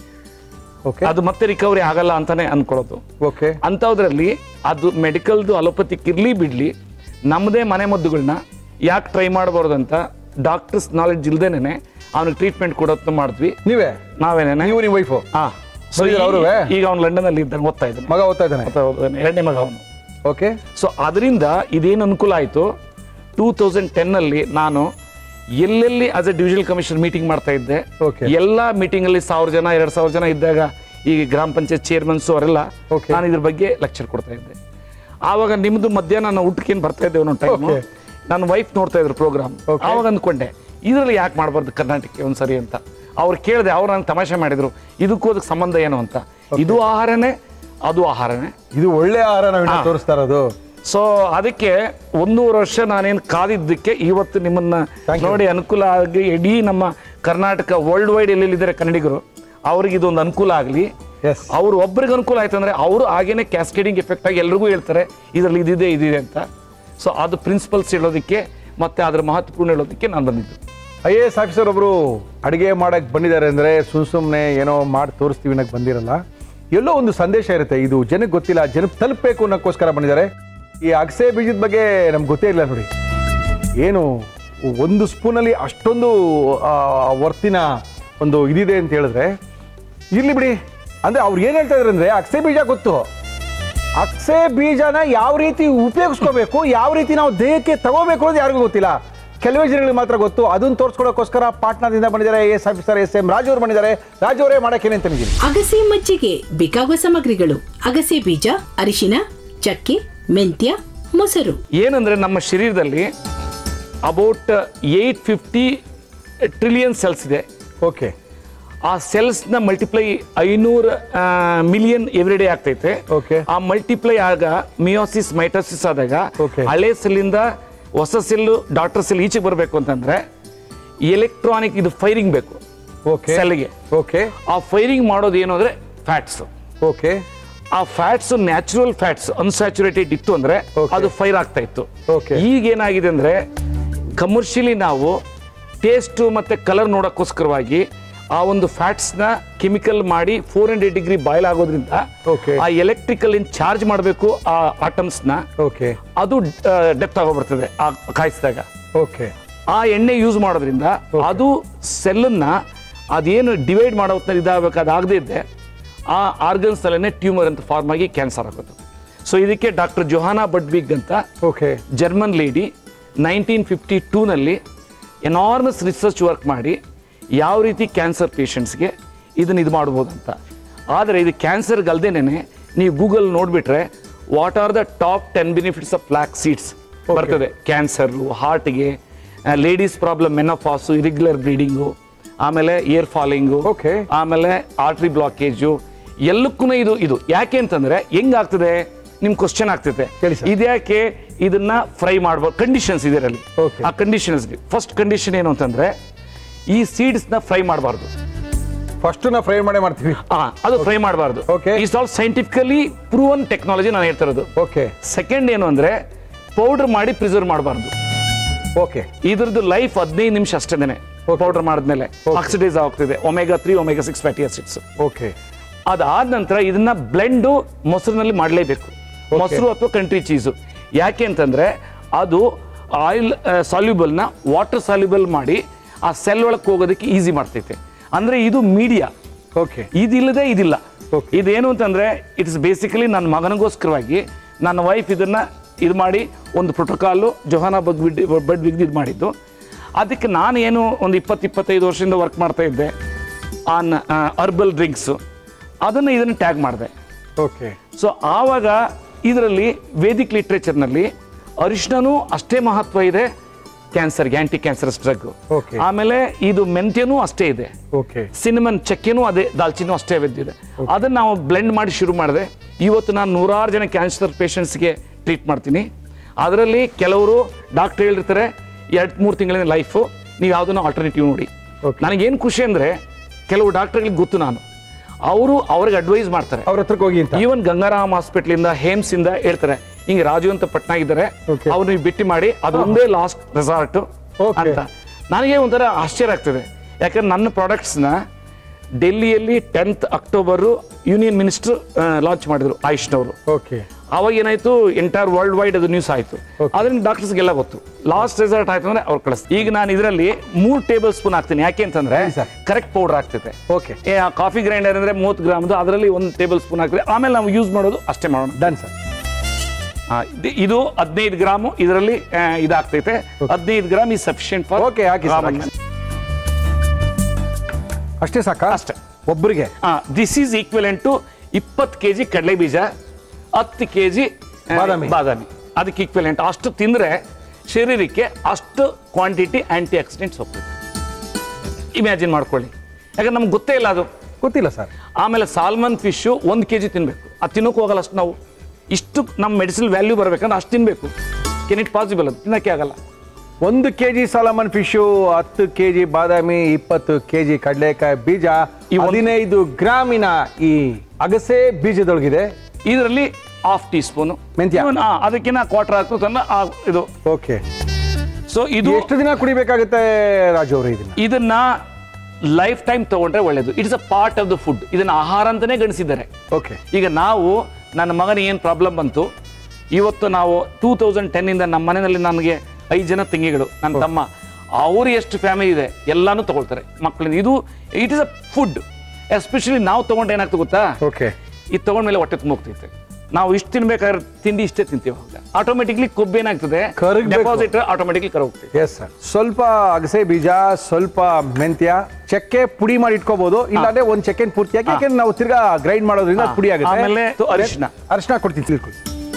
ಓಕೆ ಅದು ಮತ್ತೆ ರಿಕವರಿ ಆಗಲ್ಲ ಅಂತಾನೆ ಅನ್ಕೊಳ್ಳೋದು ಓಕೆ ಅಂಥದ್ರಲ್ಲಿ ಅದು ಮೆಡಿಕಲ್ದು ಅಲೋಪತಿಕ್ ಇರ್ಲಿ ಬಿಡ್ಲಿ ನಮ್ಮದೇ ಮನೆ ಮದ್ದುಗಳನ್ನ ಯಾಕೆ ಟ್ರೈ ಮಾಡಬಾರ್ದು ಅಂತ ಡಾಕ್ಟರ್ಸ್ ನಾಲೆಡ್ಜ್ ಇಲ್ದೇನೆ ಅವ್ನಿಗೆ ಟ್ರೀಟ್ಮೆಂಟ್ ಕೊಡೋದು ಮಾಡಿದ್ವಿ ನೀವೇ ನಾವೇನೇನೆ ನೀವು ನಿಮ್ಮ ವೈಫು ಹಾ ಸೊ ಬಂದಿದ್ರು ಅವ್ರುವೆ? ಈಗ ಅವ್ನು ಲಂಡನ್ ಅಲ್ಲಿ ಇದ್ದಾನೆ ಓದ್ತಾ ಇದ್ದಾನೆ ಮಗ ಓದ್ತಾ ಇದ್ದಾನೆ ಓದ್ತಾ ಇದ್ದಾನೆ. ಎರಡನೇ ಮಗ ಅವನು ಓಕೆ ಸೊ ಅದರಿಂದ ಇದೇನು ಅನುಕೂಲ ಆಯಿತು ಟೂ ತೌಸಂಡ್ ಟೆನ್ನಲ್ಲಿ ನಾನು ಎಲ್ಲೆಲ್ಲಿ as a divisional commission meeting ಮಾಡ್ತಾ ಇದ್ದೆ Okay. ಎಲ್ಲ ಮೀಟಿಂಗಲ್ಲಿ ಸಾವಿರ ಜನ ಎರಡು ಸಾವಿರ ಜನ ಇದ್ದಾಗ ಈ ಗ್ರಾಮ ಪಂಚಾಯತ್ ಚೇರ್ಮನ್ಸು ಅವರೆಲ್ಲ Okay. ನಾನು ಇದ್ರ ಬಗ್ಗೆ ಲೆಕ್ಚರ್ ಕೊಡ್ತಾ ಇದ್ದೆ ಆವಾಗ ನಿಮ್ದು ಮಧ್ಯಾಹ್ನ ನಾನು ಊಟಕ್ಕೇನು ಬರ್ತಾ ಇದ್ದೆ ಒಂದೊಂದು ಟೈಮ್ Okay. ನನ್ನ ವೈಫ್ ನೋಡ್ತಾ ಇದ್ರು ಪ್ರೋಗ್ರಾಮ್ Okay. ಆವಾಗ ಅಂದ್ಕೊಂಡೆ ಇದರಲ್ಲಿ ಯಾಕೆ ಮಾಡಬಾರ್ದು ಕರ್ನಾಟಕಕ್ಕೆ ಒಂದ್ಸರಿ ಅಂತ ಅವ್ರು ಕೇಳಿದೆ ಅವ್ರು ನಂಗೆ ತಮಾಷೆ ಮಾಡಿದ್ರು ಇದಕ್ಕೂ ಅದಕ್ಕೆ ಸಂಬಂಧ ಏನು ಅಂತ ಇದು ಆಹಾರನೇ ಅದು ಆಹಾರನೇ ಇದು ಒಳ್ಳೆ ಆಹಾರ ನಾವು ತೋರಿಸ್ತಾ ಇರೋದು ಸೊ ಅದಕ್ಕೆ ಒಂದೂವರೆ ವರ್ಷ ನಾನೇನು ಕಾದಿದ್ದಕ್ಕೆ ಇವತ್ತು ನಿಮ್ಮನ್ನ Thank you. ನೋಡಿ ಅನುಕೂಲ ಆಗಿ ಇಡೀ ನಮ್ಮ ಕರ್ನಾಟಕ ವರ್ಲ್ಡ್ ವೈಡ್ ಎಲ್ಲೆಲ್ಲಿದ್ದಾರೆ ಕನ್ನಡಿಗರು ಅವ್ರಿಗೆ ಇದೊಂದು ಅನುಕೂಲ ಆಗಲಿ ಎಸ್ ಅವ್ರು ಒಬ್ರಿಗೆ ಅನುಕೂಲ ಆಯ್ತು ಅಂದ್ರೆ ಅವರು ಹಾಗೇನೆ ಕ್ಯಾಸ್ಕೇಡಿಂಗ್ ಎಫೆಕ್ಟ್ ಆಗಿ ಎಲ್ರಿಗೂ ಹೇಳ್ತಾರೆ ಇದರಲ್ಲಿ ಇದಿದೆ ಇದಿದೆ ಅಂತ ಸೊ ಅದು ಪ್ರಿನ್ಸಿಪಲ್ಸ್ ಹೇಳೋದಕ್ಕೆ ಮತ್ತೆ ಅದ್ರ ಮಹತ್ವಪೂರ್ಣ ಹೇಳೋದಕ್ಕೆ ನಾನು ಬಂದಿದ್ದು ಐ ಎ ಎಸ್ ಆಫೀಸರ್ ಒಬ್ರು ಅಡಿಗೆ ಮಾಡಕ್ ಬಂದಿದ್ದಾರೆ ಅಂದ್ರೆ ಸುಮ್ ಸುಮ್ಮನೆ ಏನೋ ಮಾಡಿ ತೋರಿಸ್ತೀವಿ ಅನ್ನಕ್ ಬಂದಿರಲ್ಲ ಎಲ್ಲೋ ಒಂದು ಸಂದೇಶ ಇರುತ್ತೆ ಇದು ಜನಕ್ಕೆ ಗೊತ್ತಿಲ್ಲ ಜನಕ್ಕೆ ತಲುಪಬೇಕು ಅನ್ನೋಕ್ಕೋಸ್ಕರ ಬಂದಿದ್ದಾರೆ ಈ ಅಗಸೆ ಬೀಜದ ಬಗ್ಗೆ ನಮ್ಗೆ ಗೊತ್ತೇ ಇಲ್ಲ ನೋಡಿ ಏನು ಒಂದು ಸ್ಪೂನಲ್ಲಿ ಅಷ್ಟೊಂದು ಆ, ವರ್ತಿನ ಒಂದು ಇದಿದೆ ಅಂತ ಹೇಳಿದ್ರೆ ಇರ್ಲಿ ಬಿಡಿ ಅಂದ್ರೆ ಅವ್ರು ಏನು ಹೇಳ್ತಾ ಇದ್ದಾರೆ ಅಂದ್ರೆ ಅಗಸೆ ಬೀಜ ಗೊತ್ತು ಅಕ್ಸೆ ಬೀಜನ ಯಾವ ರೀತಿ ಉಪಯೋಗಿಸ್ಕೋಬೇಕು ಯಾವ ರೀತಿ ನಾವು ದೇಹಕ್ಕೆ ತಗೋಬೇಕು ಅನ್ನೋದು ಯಾರಿಗೂ ಗೊತ್ತಿಲ್ಲ ಕೆಲವೇ ಜನಗಳಿಗೆ ಮಾತ್ರ ಗೊತ್ತು ಅದನ್ನ ತೋರಿಸ್ಕೊಡೋಕ್ಕೋಸ್ಕರ ಪಾಟ್ನಾದಿಂದ ಬಂದಿದ್ದಾರೆ S officer S M Raju ಅವರು ಬಂದಿದ್ದಾರೆ ರಾಜು ಅವರೇ ಮಾಡಕ್ಕೆ ಅಂತ ನಿಮಗೆ ಅಗಸೆ ಮಜ್ಜಿಗೆ ಬೇಕಾಗುವ ಸಾಮಗ್ರಿಗಳು ಅಗಸೆ ಬೀಜ ಅರಿಶಿನ ಚಕ್ಕೆ ಮೆಂತ್ಯ ಮೊಸರು ಏನಂದ್ರೆ ನಮ್ಮ ಶರೀರದಲ್ಲಿ about eight fifty trillion cells ಇದೆ ಓಕೆ ಆ ಸೆಲ್ಸ್ನ ಮಲ್ಟಿಪ್ಲೈ ಐನೂರು ಮಿಲಿಯನ್ ಎವ್ರಿ ಡೇ ಆಗ್ತೈತೆ Okay. ಆ ಮಲ್ಟಿಪ್ಲೈ ಆಗ ಮಿಯೋಸಿಸ್ ಮೈಟೋಸಿಸ್ ಆದಾಗ Okay. ಹಳೆ ಸೆಲ್ಲಿಂದ ಹೊಸ ಸೆಲ್ಲು ಡಾಕ್ಟರ್ ಸೆಲ್ ಈಚೆಗೆ ಬರಬೇಕು ಅಂತಂದ್ರೆ ಎಲೆಕ್ಟ್ರಾನಿಕ್ ಇದು ಫೈರಿಂಗ್ ಬೇಕು ಓಕೆ ಸೆಲ್ಗೆ ಓಕೆ ಆ ಫೈರಿಂಗ್ ಮಾಡೋದು ಏನು ಅಂದ್ರೆ ಫ್ಯಾಟ್ಸ್ ಓಕೆ ಆ ಫ್ಯಾಟ್ಸ್ ನ್ಯಾಚುರಲ್ ಫ್ಯಾಟ್ಸ್ ಅನ್ಸ್ಯಾಚುರೇಟೆಡ್ ಇತ್ತು ಅಂದ್ರೆ Okay. ಅದು ಫೈರ್ ಆಗ್ತಾ ಇತ್ತು Okay. ಈಗ ಏನಾಗಿದೆ ಅಂದ್ರೆ ಕಮರ್ಷಿಯಲಿ ನಾವು ಟೇಸ್ಟ್ ಮತ್ತೆ ಕಲರ್ ನೋಡಕ್ಕೋಸ್ಕರವಾಗಿ ಆ ಒಂದು ಫ್ಯಾಟ್ಸ್ ನ ಕೆಮಿಕಲ್ ಮಾಡಿ ಫೋರ್ ಹಂಡ್ರೆಡ್ ಡಿಗ್ರಿ ಬಾಯ್ಲ್ ಆಗೋದ್ರಿಂದ Okay. ಆ ಎಲೆಕ್ಟ್ರಿಕಲ್ ಇನ್ ಚಾರ್ಜ್ ಮಾಡಬೇಕು ಆ ಆಟಮ್ಸ್ ನ ಓಕೆ ಅದು ಡೆಪ್ತ್ ಆಗೋಗ್ಬರ್ತದೆ ಆ ಕಾಯಿಸಿದಾಗ ಓಕೆ ಆ ಎಣ್ಣೆ ಯೂಸ್ ಮಾಡೋದ್ರಿಂದ ಅದು ಸೆಲ್ಲನ್ನ ಅದೇನು ಡಿವೈಡ್ ಮಾಡೋ ಹೊತ್ನಲ್ಲಿ ಇದಾಗಬೇಕು ಅದಾಗದೇ ಇದ್ದೆ ಆ ಆರ್ಗನ್ಸ್ ಅಲ್ಲೇ ಟ್ಯೂಮರ್ ಅಂತ ಫಾರ್ಮ್ ಆಗಿ ಕ್ಯಾನ್ಸರ್ ಆಗುತ್ತೆ ಸೊ ಇದಕ್ಕೆ ಡಾಕ್ಟರ್ ಜೊಹಾನಾ ಬಡ್ಬಿಗ್ ಅಂತ okay German lady nineteen fifty ಟೂನಲ್ಲಿ ಎನಾರ್ಮಸ್ ರಿಸರ್ಚ್ ವರ್ಕ್ ಮಾಡಿ ಯಾವ ರೀತಿ ಕ್ಯಾನ್ಸರ್ ಪೇಷಂಟ್ಸ್ಗೆ ಇದನ್ನ ಇದು ಮಾಡ್ಬೋದು ಅಂತ ಆದರೆ ಇದು ಕ್ಯಾನ್ಸರ್ಗಲ್ದೇನೆ ನೀವು ಗೂಗಲ್ ನೋಡಿಬಿಟ್ರೆ what are the top ten benefits of flax seeds ಬರ್ತದೆ ಕ್ಯಾನ್ಸರು ಹಾರ್ಟ್ಗೆ ladies problem menopause irregular bleeding ಆಮೇಲೆ ಏರ್ ಫಾಲಿಂಗು Okay. ಆಮೇಲೆ ಆರ್ಟ್ರಿ ಬ್ಲಾಕೇಜು ಎಲ್ಲಕ್ಕೂ ಇದು ಇದು ಯಾಕೆ ಅಂತಂದ್ರೆ ಹೆಂಗಾಗ್ತದೆ ನಿಮ್ ಕ್ವಶನ್ ಆಗ್ತೈತೆ ಹೇಳಿ sir. ಇದ್ಯಾಕೆ ಇದನ್ನ ಫ್ರೈ ಮಾಡ್ಬೋದು ಕಂಡೀಷನ್ಸ್ ಇದರಲ್ಲಿ Okay. ಆ ಕಂಡೀಷನ್ಸ್ ಫಸ್ಟ್ ಕಂಡೀಷನ್ ಏನು ಅಂತಂದ್ರೆ ಈ ಸೀಡ್ಸ್ ನ ಫ್ರೈ ಮಾಡಬಾರ್ದು ಫಸ್ಟ್ ನಾ ಫ್ರೈ ಮಾಡೇ ಮಾಡ್ತೀವಿ ಅದು ಫ್ರೈ ಮಾಡಬಾರ್ದು Okay. Is all scientifically proven technology ನಾನು ಹೇಳ್ತಾ ಇರೋದು ಓಕೆ ಸೆಕೆಂಡ್ ಏನು ಅಂದ್ರೆ ಪೌಡರ್ ಮಾಡಿ ಪ್ರಿಸರ್ವ್ ಮಾಡಬಾರ್ದು ಓಕೆ ಇದ್ರದ್ದು ಲೈಫ್ ಹದಿನೈದು ನಿಮಿಷ ಅಷ್ಟೇನೆ ಪೌಡರ್ ಮಾಡಿದ್ಮೇಲೆ ಆಕ್ಸಿಡೈಸ್ ಆಗ್ತಿದೆ omega three omega six fatty acids okay ಅದಾದ ನಂತರ ಇದನ್ನ ಬ್ಲೆಂಡು ಮೊಸರಿನಲ್ಲಿ ಮಾಡಲೇಬೇಕು ಮೊಸರು ಅಥವಾ ಕಂಟ್ರಿ ಚೀಸು ಯಾಕೆ ಅಂತಂದ್ರೆ ಅದು ಆಯಿಲ್ ಸಾಲ್ಯುಬಲ್ನ ವಾಟರ್ ಸಾಲ್ಯುಬಲ್ ಮಾಡಿ ಆ ಸೆಲ್ ಒಳಗೆ ಹೋಗೋದಕ್ಕೆ ಈಸಿ ಮಾಡ್ತೈತೆ ಅಂದ್ರೆ ಇದು ಮೀಡಿಯಾ ಓಕೆ ಇದಿಲ್ಲದೆ ಇದಿಲ್ಲ Okay. ಇದೇನು ಅಂತಂದ್ರೆ ಇಟ್ಸ್ ಬೇಸಿಕಲಿ ನನ್ನ ಮಗನಿಗೋಸ್ಕರವಾಗಿ ನನ್ನ ವೈಫ್ ಇದನ್ನ ಇದು ಮಾಡಿ ಒಂದು ಪ್ರೋಟೋಕಾಲು ಜೊಹಾನ ಬಗ್ ಬಡ್ ಬಿಗ್ ಇದು ಮಾಡಿದ್ದು ಅದಕ್ಕೆ ನಾನು ಏನು ಒಂದು ಇಪ್ಪತ್ತು ಇಪ್ಪತ್ತೈದು ವರ್ಷದಿಂದ ವರ್ಕ್ ಮಾಡ್ತಾ ಇದ್ದೆ ಆನ್ ಅರ್ಬಲ್ ಡ್ರಿಂಕ್ಸು ಅದನ್ನು ಇದನ್ನು ಟ್ಯಾಗ್ ಮಾಡಿದೆ ಓಕೆ ಸೊ ಆವಾಗ ಇದರಲ್ಲಿ ವೇದಿಕ್ ಲಿಟ್ರೇಚರ್ನಲ್ಲಿ ಅರಿಶಿನೂ ಅಷ್ಟೇ ಮಹತ್ವ ಇದೆ ಕ್ಯಾನ್ಸರ್ಗೆ ಆಂಟಿ ಕ್ಯಾನ್ಸರಸ್ ಡ್ರಗ್ Okay. ಆಮೇಲೆ ಇದು ಮೆಂತ್ಯನೂ ಅಷ್ಟೇ ಇದೆ ಓಕೆ ಸಿನಿಮನ್ ಚಕ್ಕೆನೂ ಅದೇ ದಾಲ್ಚಿನೂ ಅಷ್ಟೇ ಬಿದ್ದಿದೆ ಅದನ್ನ ನಾವು ಬ್ಲೆಂಡ್ ಮಾಡಿ ಶುರು ಮಾಡಿದೆ ಇವತ್ತು ನಾನು ನೂರಾರು ಜನ ಕ್ಯಾನ್ಸರ್ ಪೇಷಂಟ್ಸ್ಗೆ ಟ್ರೀಟ್ ಮಾಡ್ತೀನಿ ಅದರಲ್ಲಿ ಕೆಲವರು ಡಾಕ್ಟರ್ ಹೇಳಿರ್ತಾರೆ ಎರಡು ಮೂರು ತಿಂಗಳಿನ ಲೈಫು ನೀವು ಯಾವುದನ್ನು ಆಲ್ಟರ್ನೇಟಿವ್ ನೋಡಿ Okay. ನನಗೇನು ಖುಷಿ ಅಂದರೆ ಕೆಲವು ಡಾಕ್ಟರ್ಗಳಿಗೆ ಗೊತ್ತು ನಾನು ಅವರು ಅವ್ರಿಗೆ ಅಡ್ವೈಸ್ ಮಾಡ್ತಾರೆ ಅವ್ರ ಹತ್ರಕ್ಕೆ ಹೋಗಿ ಅಂತ ಈವನ್ ಗಂಗಾರಾಮ್ ಹಾಸ್ಪಿಟ್ಲಿಂದ ಹೇಮ್ಸ್ ಇಂದ ಹೇಳ್ತಾರೆ ಹಿಂಗೆ ರಾಜು ಅಂತ ಪಟ್ನಾ ಇದ್ದಾರೆ Okay. ಅವ್ರು ನೀವು ಬಿಟ್ಟು ಮಾಡಿ ಅದು ಒಂದೇ ಲಾಸ್ಟ್ ರೆಸಾರ್ಟ್ Okay. ಅಂತ ನನಗೆ ಒಂಥರ ಆಶ್ಚರ್ಯ ಆಗ್ತದೆ ಯಾಕಂದ್ರೆ ನನ್ನ ಪ್ರಾಡಕ್ಟ್ಸ್ನ ಡೆಲ್ಲಿಯಲ್ಲಿ tenth October union minister launch ಮಾಡಿದ್ರು ಆಯುಷ್ನವರು ಓಕೆ ಅವಾಗ ಏನಾಯ್ತು ಎಂಟೈರ್ ವರ್ಲ್ಡ್ ವೈಡ್ ಅದು ನ್ಯೂಸ್ ಆಯ್ತು ಅದರಿಂದ ಡಾಕ್ಟರ್ಸ್ಗೆಲ್ಲ ಗೊತ್ತು ಲಾಸ್ಟ್ ರಿಸಲ್ಟ್ ಆಯ್ತು ಅಂದ್ರೆ ಅವ್ರು ಕಳಿಸ್ತಾರೆ ಈಗ ನಾನು ಇದರಲ್ಲಿ ಮೂರು ಟೇಬಲ್ ಸ್ಪೂನ್ ಹಾಕ್ತೀನಿ ಯಾಕೆ ಅಂತಂದ್ರೆ ಸರ್. ಕರೆಕ್ಟ್ ಪೌಡರ್ ಆಗ್ತೈತೆ ಓಕೆ ಏ ಆ ಕಾಫಿ ಗ್ರೈಂಡರ್ ಅಂದ್ರೆ ಮೂವತ್ತು ಗ್ರಾಮ್ದು ಅದರಲ್ಲಿ ಒಂದು ಟೇಬಲ್ ಸ್ಪೂನ್ ಹಾಕಿದ್ರೆ ಆಮೇಲೆ ನಾವು ಯೂಸ್ ಮಾಡೋದು ಅಷ್ಟೇ ಮಾಡೋಣ ಡನ್ ಸರ್ ಆ, ಇದು- ಇದು ಹದಿನೈದು ಗ್ರಾಮು ಇದರಲ್ಲಿ ಆ, ಇದಾಗ್ತೈತೆ ಹದಿನೈದು ಗ್ರಾಮ್ ಈ ಸಫಿಷಿಯಂಟ್ ಫಾರ್ Okay, ಹಾಕಿ sir, ಹಾಕಿ. ಅಷ್ಟೇ ಸಾಕಾ ಅಷ್ಟೇ. ಒಬ್ಬರಿಗೆ ದಿಸ್ ಈಸ್ ಈಕ್ವಲೆಂಟ್ ಟು ಇಪ್ಪತ್ತು ಕೆ ಜಿ ಕಡಲೆ ಬೀಜ ಹತ್ತು ಕೆ ಜಿ ಬಾದಾಮಿ. ಬಾದಾಮಿ ಅದಕ್ಕೆ ಈಕ್ವಲೆಂಟ್ ಅಷ್ಟು ತಿಂದರೆ ಶರೀರಕ್ಕೆ ಅಷ್ಟು ಕ್ವಾಂಟಿಟಿ ಆಂಟಿ ಆಕ್ಸಿಡೆಂಟ್ಸ್ ಹೋಗ್ತದೆ ಇಮ್ಯಾಜಿನ್ ಮಾಡ್ಕೊಳ್ಳಿ ಯಾಕಂದ್ರೆ ನಮ್ಗೆ ಗೊತ್ತೇ ಇಲ್ಲ ಅದು ಗೊತ್ತಿಲ್ಲ ಸರ್ ಆಮೇಲೆ ಸಾಲ್ಮನ್ ಫಿಶು ಒಂದು ಕೆ ಜಿ ತಿನ್ನಬೇಕು ಅದು ತಿನ್ನೋಕೆ ಹೋಗಲ್ಲ ಅಷ್ಟು ನಾವು ಇಷ್ಟು ನಮ್ಮ ಮೆಡಿಸಿನ್ ವ್ಯಾಲ್ಯೂ ಬರಬೇಕಂದ್ರೆ ಅಷ್ಟು ತಿನ್ನಬೇಕು ಕೆನ್ ಇಟ್ ಪಾಸಿಬಲ್ ಅದು ತಿನ್ನೋಕ್ಕೆ ಆಗಲ್ಲ ಒಂದು ಕೆ ಜಿ ಸಾಲಮನ್ ಫಿಶು ಹತ್ತು ಕೆ ಜಿ ಬಾದಾಮಿ ಇಪ್ಪತ್ತು ಕೆ ಜಿ ಕಡಲೆಕಾಯಿ ಬೀಜ ಈ ಒಂದು- ಹದಿನೈದು ಗ್ರಾಮಿನ ಈ ಅಗಸೆ ಬೀಜದೊಳಗಿದೆ ಇದರಲ್ಲಿ ಹಾಫ್ ಟೀ ಸ್ಪೂನು ಮೆಂತ್ಯ. ಅದಕ್ಕಿಂತ ಕ್ವಾರ್ಟರ್ ಹಾಕು ತನ್ನ ಆ ಇದು ಓಕೆ ಸೊ ಇದು ಎಷ್ಟು ದಿನ ಕುಡಿಬೇಕಾಗುತ್ತೆ ರಾಜು ಅವರು ಇದನ್ನ ಇದನ್ನ ಲೈಫ್ ಟೈಮ್ ತಗೊಂಡ್ರೆ ಒಳ್ಳೇದು it's a part of the food ಇದನ್ನ ಆಹಾರ ಅಂತಾನೆ ಗಣಿಸಿದ್ದಾರೆ ಓಕೆ ಈಗ ನಾವು ನನ್ನ ಮಗನ ಏನು ಪ್ರಾಬ್ಲಮ್ ಬಂತು ಇವತ್ತು ನಾವು ಟೂ ತೌಸಂಡ್ ಟೆನ್ನಿಂದ ನಮ್ಮ ಮನೆಯಲ್ಲಿ ನನಗೆ ಐದು ಜನ ತಂಗಿಗಳು ನನ್ನ ತಮ್ಮ ಅವರು ಎಷ್ಟು ಫ್ಯಾಮಿಲಿ ಇದೆ ಎಲ್ಲಾನು ತಗೊಳ್ತಾರೆ ಮಕ್ಕಳಿಂದ ಇದು it is a food especially ನಾವು ತಗೊಂಡು ಏನಾಗ್ತದೆ ಗೊತ್ತಾ ಓಕೆ ಇದು ತಗೊಂಡ್ಮೇಲೆ ಹೊಟ್ಟೆ ತುಂಬ ಹೋಗ್ತೈತೆ ನಾವು ಇಷ್ಟು ತಿನ್ಬೇಕಾದ್ರೆ ತಿಂಡಿ ಇಷ್ಟೇ ತಿಂತೀವಿ ಅವಾಗ ಆಟೋಮೆಟಿಕ್ಲಿ ಕೊಬ್ಬು ಏನಾಗ್ತದೆ ಕರಗ್ಬೇಕು. ಡೆಪಾಸಿಟ್ ಆಟೋಮೆಟಿಕ್ಲಿ ಕರಗೋಗ್ತದೆ ಎಸ್ ಸರ್ ಸ್ವಲ್ಪ ಅಗಸೆ ಬೀಜ ಸ್ವಲ್ಪ ಮೆಂತ್ಯ ಚಕ್ಕೆ ಪುಡಿ ಮಾಡಿ ಇಟ್ಕೋಬಹುದು ಇಲ್ಲಾಂದ್ರೆ ಒಂದ್ ಸೆಕೆಂಡ್ ಪೂರ್ತಿಯಾಗಿ ಯಾಕೆಂದ್ರೆ ನಾವು ತಿರ್ಗಾ ಗ್ರೈಂಡ್ ಮಾಡೋದ್ರಿಂದ ಹಾ. ಪುಡಿ ಆಗುತ್ತೆ ಆಮೇಲೆ ಅರಿಶಿನ. ಅರಿಶಿನ ಕೊಡ್ತೀನಿ ತಿಳ್ಕೊಳ್ಳಿ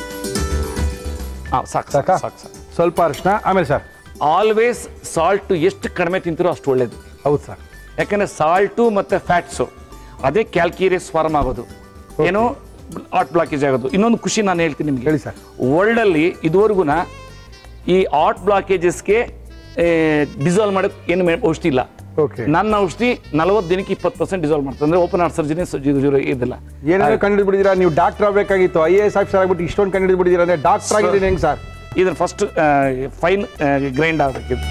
ಹಾಂ ಸಾಕು ಸಾಕಾ ಸಾಕು ಸಾಕು ಸ್ವಲ್ಪ ಅರಿಶಿನ ಆಮೇಲೆ ಸರ್ ಆಲ್ವೇಸ್ ಸಾಲ್ಟ್ ಎಷ್ಟು ಕಡಿಮೆ ತಿಂತೀರೋ ಅಷ್ಟು ಒಳ್ಳೇದು ಹೌದು ಸರ್ ಯಾಕಂದ್ರೆ ಸಾಲ್ಟು ಮತ್ತೆ ಫ್ಯಾಟ್ಸು ಅದೇ ಕ್ಯಾಲ್ಕೀರಿಯಸ್ ಫಾರ್ಮ್ ಆಗೋದು ಏನು ಆಟ್ ಬ್ಲಾಕೇಜ್ ಆಗೋದು ಇನ್ನೊಂದು ಖುಷಿ ನಾನು ಹೇಳ್ತೀನಿ ನಿಮಗೆ ಹೇಳಿ ಸರ್ ವರ್ಲ್ಡಲ್ಲಿ ಇದುವರೆಗೂ ಈ ಆಟ್ ಬ್ಲಾಕೇಜಸ್ಗೆ ಡಿಸಾಲ್ವ್ ಮಾಡೋಕ್ಕೆ ಏನು ಮೇ- ಔಷಧಿ ಇಲ್ಲ ಓಕೆ ನನ್ನ ಔಷಧಿ ನಲವತ್ತು ದಿನಕ್ಕೆ ಇಪ್ಪತ್ತು ಪರ್ಸೆಂಟ್ ಡಿಸಾಲ್ವ್ ಮಾಡ್ತದೆ ಅಂದ್ರೆ ಓಪನ್ ಹಾರ್ಟ್ ಸರ್ಜರಿ ಇದಿಲ್ಲ ಏನಾದ್ರು ಕಂಡು ಬಿಡಿದಿರಾ ನೀವು ಡಾಕ್ಟರ್ ಆಗ್ಬೇಕಾಗಿತ್ತು ಐ ಎ ಎಸ್ ಆಫೀಸರ್ ಆಗ್ಬಿಟ್ಟು ಇಷ್ಟೊಂದು ಕಂಡು ಬಿಡಿದಿರಾ ಅಂದ್ರೆ ಡಾಕ್ಟರ್ ಆಗಿದ್ದೀನಿ ಹೆಂಗ್ ಸರ್ ಇದನ್ನ ಫಸ್ಟ್ ಫೈನ್ ಗ್ರೈಂಡ್ ಆಗಬೇಕಿದು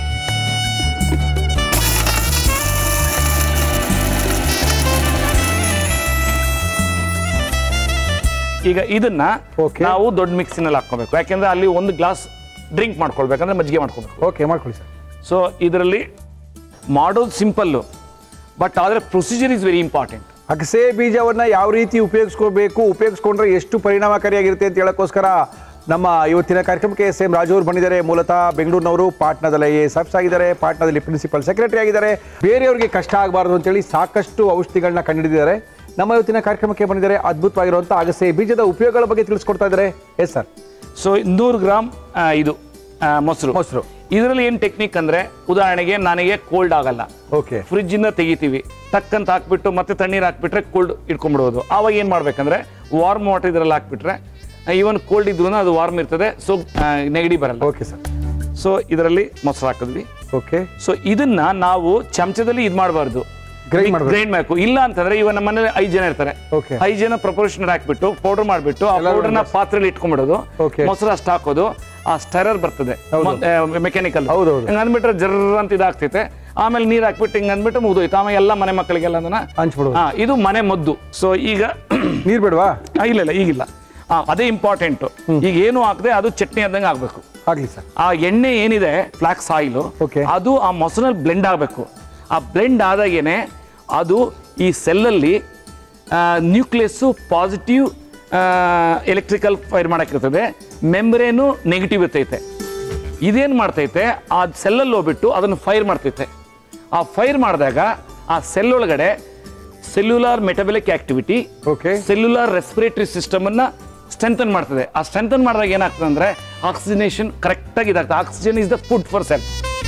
ಈಗ ಇದನ್ನ Okay. ನಾವು ದೊಡ್ಡ ಮಿಕ್ಸಿನಲ್ಲಿ ಹಾಕೋಬೇಕು ಯಾಕೆಂದ್ರೆ ಅಲ್ಲಿ ಒಂದು ಗ್ಲಾಸ್ ಡ್ರಿಂಕ್ ಮಾಡ್ಕೊಳ್ಬೇಕಂದ್ರೆ ಮಜ್ಜಿಗೆ ಮಾಡ್ಕೋಬೇಕು ಓಕೆ ಮಾಡ್ಕೊಳ್ಳಿ ಸರ್ ಸೊ ಇದರಲ್ಲಿ ಮಾಡೋದು ಸಿಂಪಲ್ಲು ಬಟ್ ಆದರೆ ಪ್ರೊಸೀಜರ್ ಇಸ್ ವೆರಿ ಇಂಪಾರ್ಟೆಂಟ್ ಅಗಸೆ ಬೀಜವನ್ನ ಯಾವ ರೀತಿ ಉಪಯೋಗಿಸ್ಕೋಬೇಕು ಉಪಯೋಗಿಸ್ಕೊಂಡ್ರೆ ಎಷ್ಟು ಪರಿಣಾಮಕಾರಿಯಾಗಿರುತ್ತೆ ಅಂತ ಹೇಳೋಕ್ಕೋಸ್ಕರ ನಮ್ಮ ಇವತ್ತಿನ ಕಾರ್ಯಕ್ರಮಕ್ಕೆ ಎಸ್ ಎಂ ರಾಜು ಅವರು ಬಂದಿದ್ದಾರೆ ಮೂಲತಃ ಬೆಂಗಳೂರಿನವರು ಪಾಟ್ನಾದಲ್ಲಿ ಐ ಎಸ್ ಎಫ್ಸ್ ಆಗಿದ್ದಾರೆ ಪಾಟ್ನಾದಲ್ಲಿ ಪ್ರಿನ್ಸಿಪಲ್ ಸೆಕ್ರೆಟರಿ ಆಗಿದ್ದಾರೆ ಬೇರೆಯವರಿಗೆ ಕಷ್ಟ ಆಗಬಾರ್ದು ಅಂತೇಳಿ ಸಾಕಷ್ಟು ಔಷಧಿಗಳನ್ನ ಕಂಡುಹಿಡಿದಿದ್ದಾರೆ ನಮ್ಮ ಇವತ್ತಿನ ಕಾರ್ಯಕ್ರಮಕ್ಕೆ ಬಂದಿದ್ದಾರೆ ಅದ್ಭುತವಾಗಿರುವಂಥ ಅಗಸೆ ಬೀಜದ ಉಪಯೋಗಗಳ ಬಗ್ಗೆ ತಿಳಿಸ್ಕೊಡ್ತಾ ಇದ್ದಾರೆ ಎಸ್ ಸರ್ ಸೊ ನೂರು ಗ್ರಾಮ್ ಆ, ಇದು ಆ, ಮೊಸರು ಮೊಸರು. ಇದರಲ್ಲಿ ಏನು ಟೆಕ್ನಿಕ್ ಅಂದರೆ ಉದಾಹರಣೆಗೆ ನನಗೆ ಕೋಲ್ಡ್ ಆಗಲ್ಲ ಓಕೆ ಫ್ರಿಜ್ಜಿಂದ ತೆಗಿತೀವಿ ಟಕ್ಕಂತ ಹಾಕ್ಬಿಟ್ಟು ಮತ್ತೆ ತಣ್ಣೀರು ಹಾಕ್ಬಿಟ್ರೆ ಕೋಲ್ಡ್ ಇಟ್ಕೊಂಡ್ಬಿಡೋದು ಆವಾಗ ಏನು ಮಾಡ್ಬೇಕಂದ್ರೆ ವಾರ್ಮ್ ವಾಟರ್ ಇದರಲ್ಲಿ ಹಾಕ್ಬಿಟ್ರೆ ಈವನ್ ಕೋಲ್ಡ್ ಇದ್ರೂ ಅದು ವಾರ್ಮ್ ಇರ್ತದೆ ಸೊ ನೆಗಡಿ ಬರಲ್ಲ ಓಕೆ ಸರ್ ಸೊ ಇದರಲ್ಲಿ ಮೊಸರು ಹಾಕಿದ್ವಿ ಓಕೆ ಸೊ ಇದನ್ನ ನಾವು ಚಮಚದಲ್ಲಿ ಇದು ಮಾಡಬಾರ್ದು Grind ಮಾಡ್ಬೇಕು. ಗ್ರೈಂಡ್ ಮಾಡಬೇಕು ಇಲ್ಲ ಅಂತಂದ್ರೆ ಇವಾಗ ನಮ್ಮ ಮನೇಲಿ ಐದು ಜನ ಇರ್ತಾರೆ Okay. ಐದು ಜನ ಪ್ರಪೋರ್ಷನ್ ಹಾಕ್ಬಿಟ್ಟು ಪೌಡರ್ ಮಾಡ್ಬಿಟ್ಟು ಆ ಎಲ್ಲರೂ ಪೌಡರ್ನ ಪಾತ್ರೆಯಲ್ಲಿ ಇಟ್ಕೊಂಡ್ಬಿಡೋದು Okay. ಮೊಸರು ಅಷ್ಟು ಹಾಕೋದು ಆ ಸ್ಟರರ್ ಬರ್ತದೆ ಹೌದು. ಮೆಕ್ಯಾನಿಕಲ್ ಹೌದು, ಹೌದು. ಹಿಂಗ ಅಂದ್ಬಿಟ್ರೆ ಜರ್ರ ಅಂತ ಇದಾಗ್ತೈತೆ ಆಮೇಲೆ ನೀರ್ ಹಾಕ್ಬಿಟ್ಟು ಹಿಂಗ ಅಂದ್ಬಿಟ್ಟು ಮುಗಿದೋಯ್ತು ಆಮೇಲೆ ಎಲ್ಲ ಮನೆ ಮಕ್ಕಳಿಗೆಲ್ಲ ಅದನ್ನ ಹಂಚ್ಬಿಡೋದು. ಹಾ ಇದು ಮನೆ ಮದ್ದು ಸೊ ಈಗ ನೀರು ಬೇಡವಾ ಆ, ಇಲ್ಲ ಇಲ್ಲ ಈಗಿಲ್ಲ ಆ, ಅದೇ ಇಂಪಾರ್ಟೆಂಟ್ ಈಗ ಏನು ಹಾಕದೆ ಅದು ಚಟ್ನಿ ಆದಂಗೆ ಆಗ್ಬೇಕು ಆಗಲಿ ಸರ್ ಆ ಎಣ್ಣೆ ಏನಿದೆ ಫ್ಲಾಕ್ಸ್ ಆಯಿಲು Okay. ಅದು ಆ ಮೊಸರಲ್ಲಿ ಬ್ಲೆಂಡ್ ಆಗಬೇಕು ಆ ಬ್ಲೆಂಡ್ ಆದಾಗೇನೆ ಅದು ಈ ಸೆಲ್ಲಲ್ಲಿ ನ್ಯೂಕ್ಲಿಯಸ್ಸು ಪಾಸಿಟಿವ್ ಎಲೆಕ್ಟ್ರಿಕಲ್ ಫೈರ್ ಮಾಡೋಕ್ಕಿರ್ತದೆ ಮೆಂಬ್ರೇನು ನೆಗೆಟಿವ್ ಇರ್ತೈತೆ ಇದೇನು ಮಾಡ್ತೈತೆ ಆ ಸೆಲ್ಲಲ್ಲಿ ಹೋಗ್ಬಿಟ್ಟು ಅದನ್ನು ಫೈರ್ ಮಾಡ್ತೈತೆ ಆ ಫೈರ್ ಮಾಡಿದಾಗ ಆ ಸೆಲ್ ಒಳಗಡೆ cellular metabolic activity Okay. Cellular respiratory system ಅನ್ನ ಸ್ಟ್ರೆಂಥನ್ ಮಾಡ್ತದೆ ಆ ಸ್ಟ್ರೆಂಥನ್ ಮಾಡಿದಾಗ ಏನಾಗ್ತದೆ ಅಂದ್ರೆ ಆಕ್ಸಿಜನೇಷನ್ ಕರೆಕ್ಟ್ ಆಗಿ ಇದಾಗ್ತದೆ oxygen is the food for cell